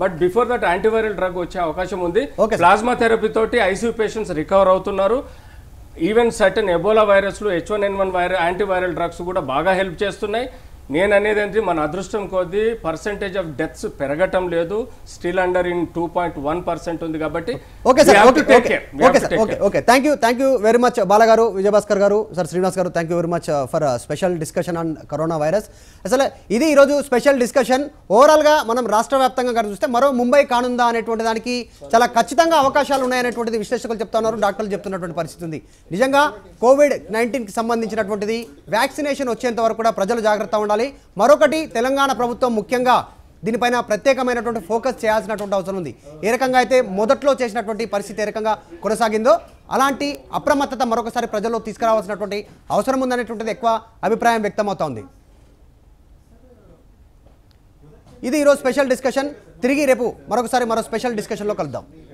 S4: but before that antiviral drug వచ్చే అవకాశం ఉంది
S1: Okay, sir.
S4: ప్లాస్మా థెరపీ తోటి ఐసీయూ పేషెంట్స్ రికవర్ అవుతున్నారు ఈవెన్ సర్టన్ ఎబోలా వైరస్లు H one N one viral antiviral drugs కూడా బాగా హెల్ప్ చేస్తున్నాయి నేను అనేది ఏంటి మన అదృష్టం కొద్దీ పర్సెంటేజ్ ఆఫ్ డెత్స్ పెరగటం లేదు still under in two point one percent ఉంది కాబట్టి
S1: okay
S4: we
S1: sir
S4: have
S1: okay
S4: to take
S1: okay
S4: care. We have
S1: okay
S4: to
S1: sir
S4: take
S1: okay
S4: care.
S1: Okay thank you thank you very much Bala garu Vijayabhaskar garu sir Srinivas garu thank you very much for special discussion on corona virus అసలు ఇది ఈరోజు special discussion ఓవరాల్గా మనం రాష్ట్ర వ్యాప్తంగా కనుక చూస్తే మరో ముంబై కానుందా అనేటువంటి దానికి చాలా ఖచ్చితంగా అవకాశాలు ఉన్నాయనేటువంటిది విశ్లేషకులు చెప్తున్నారు డాక్టర్లు చెప్తున్నటువంటి పరిస్థితి ఉంది నిజంగా కోవిడ్ నైన్టీన్కి సంబంధించినటువంటిది వ్యాక్సినేషన్ వచ్చేంత వరకు కూడా ప్రజలు జాగ్రత్త ఉండాలి మరొకటి తెలంగాణ ప్రభుత్వం ముఖ్యంగా దీనిపైన ప్రత్యేకమైనటువంటి ఫోకస్ చేయాల్సినటువంటి అవసరం ఉంది ఏ రకంగా అయితే మొదట్లో చేసినటువంటి పరిస్థితి ఏ రకంగా కొనసాగిందో అలాంటి అప్రమత్తత మరొకసారి ప్రజల్లో తీసుకురావాల్సినటువంటి అవసరం ఉందనేటువంటిది ఎక్కువ అభిప్రాయం వ్యక్తమవుతోంది ఇది ఈరోజు స్పెషల్ డిస్కషన్ తిరిగి రేపు మరొకసారి మరో స్పెషల్ డిస్కషన్లో కలుద్దాం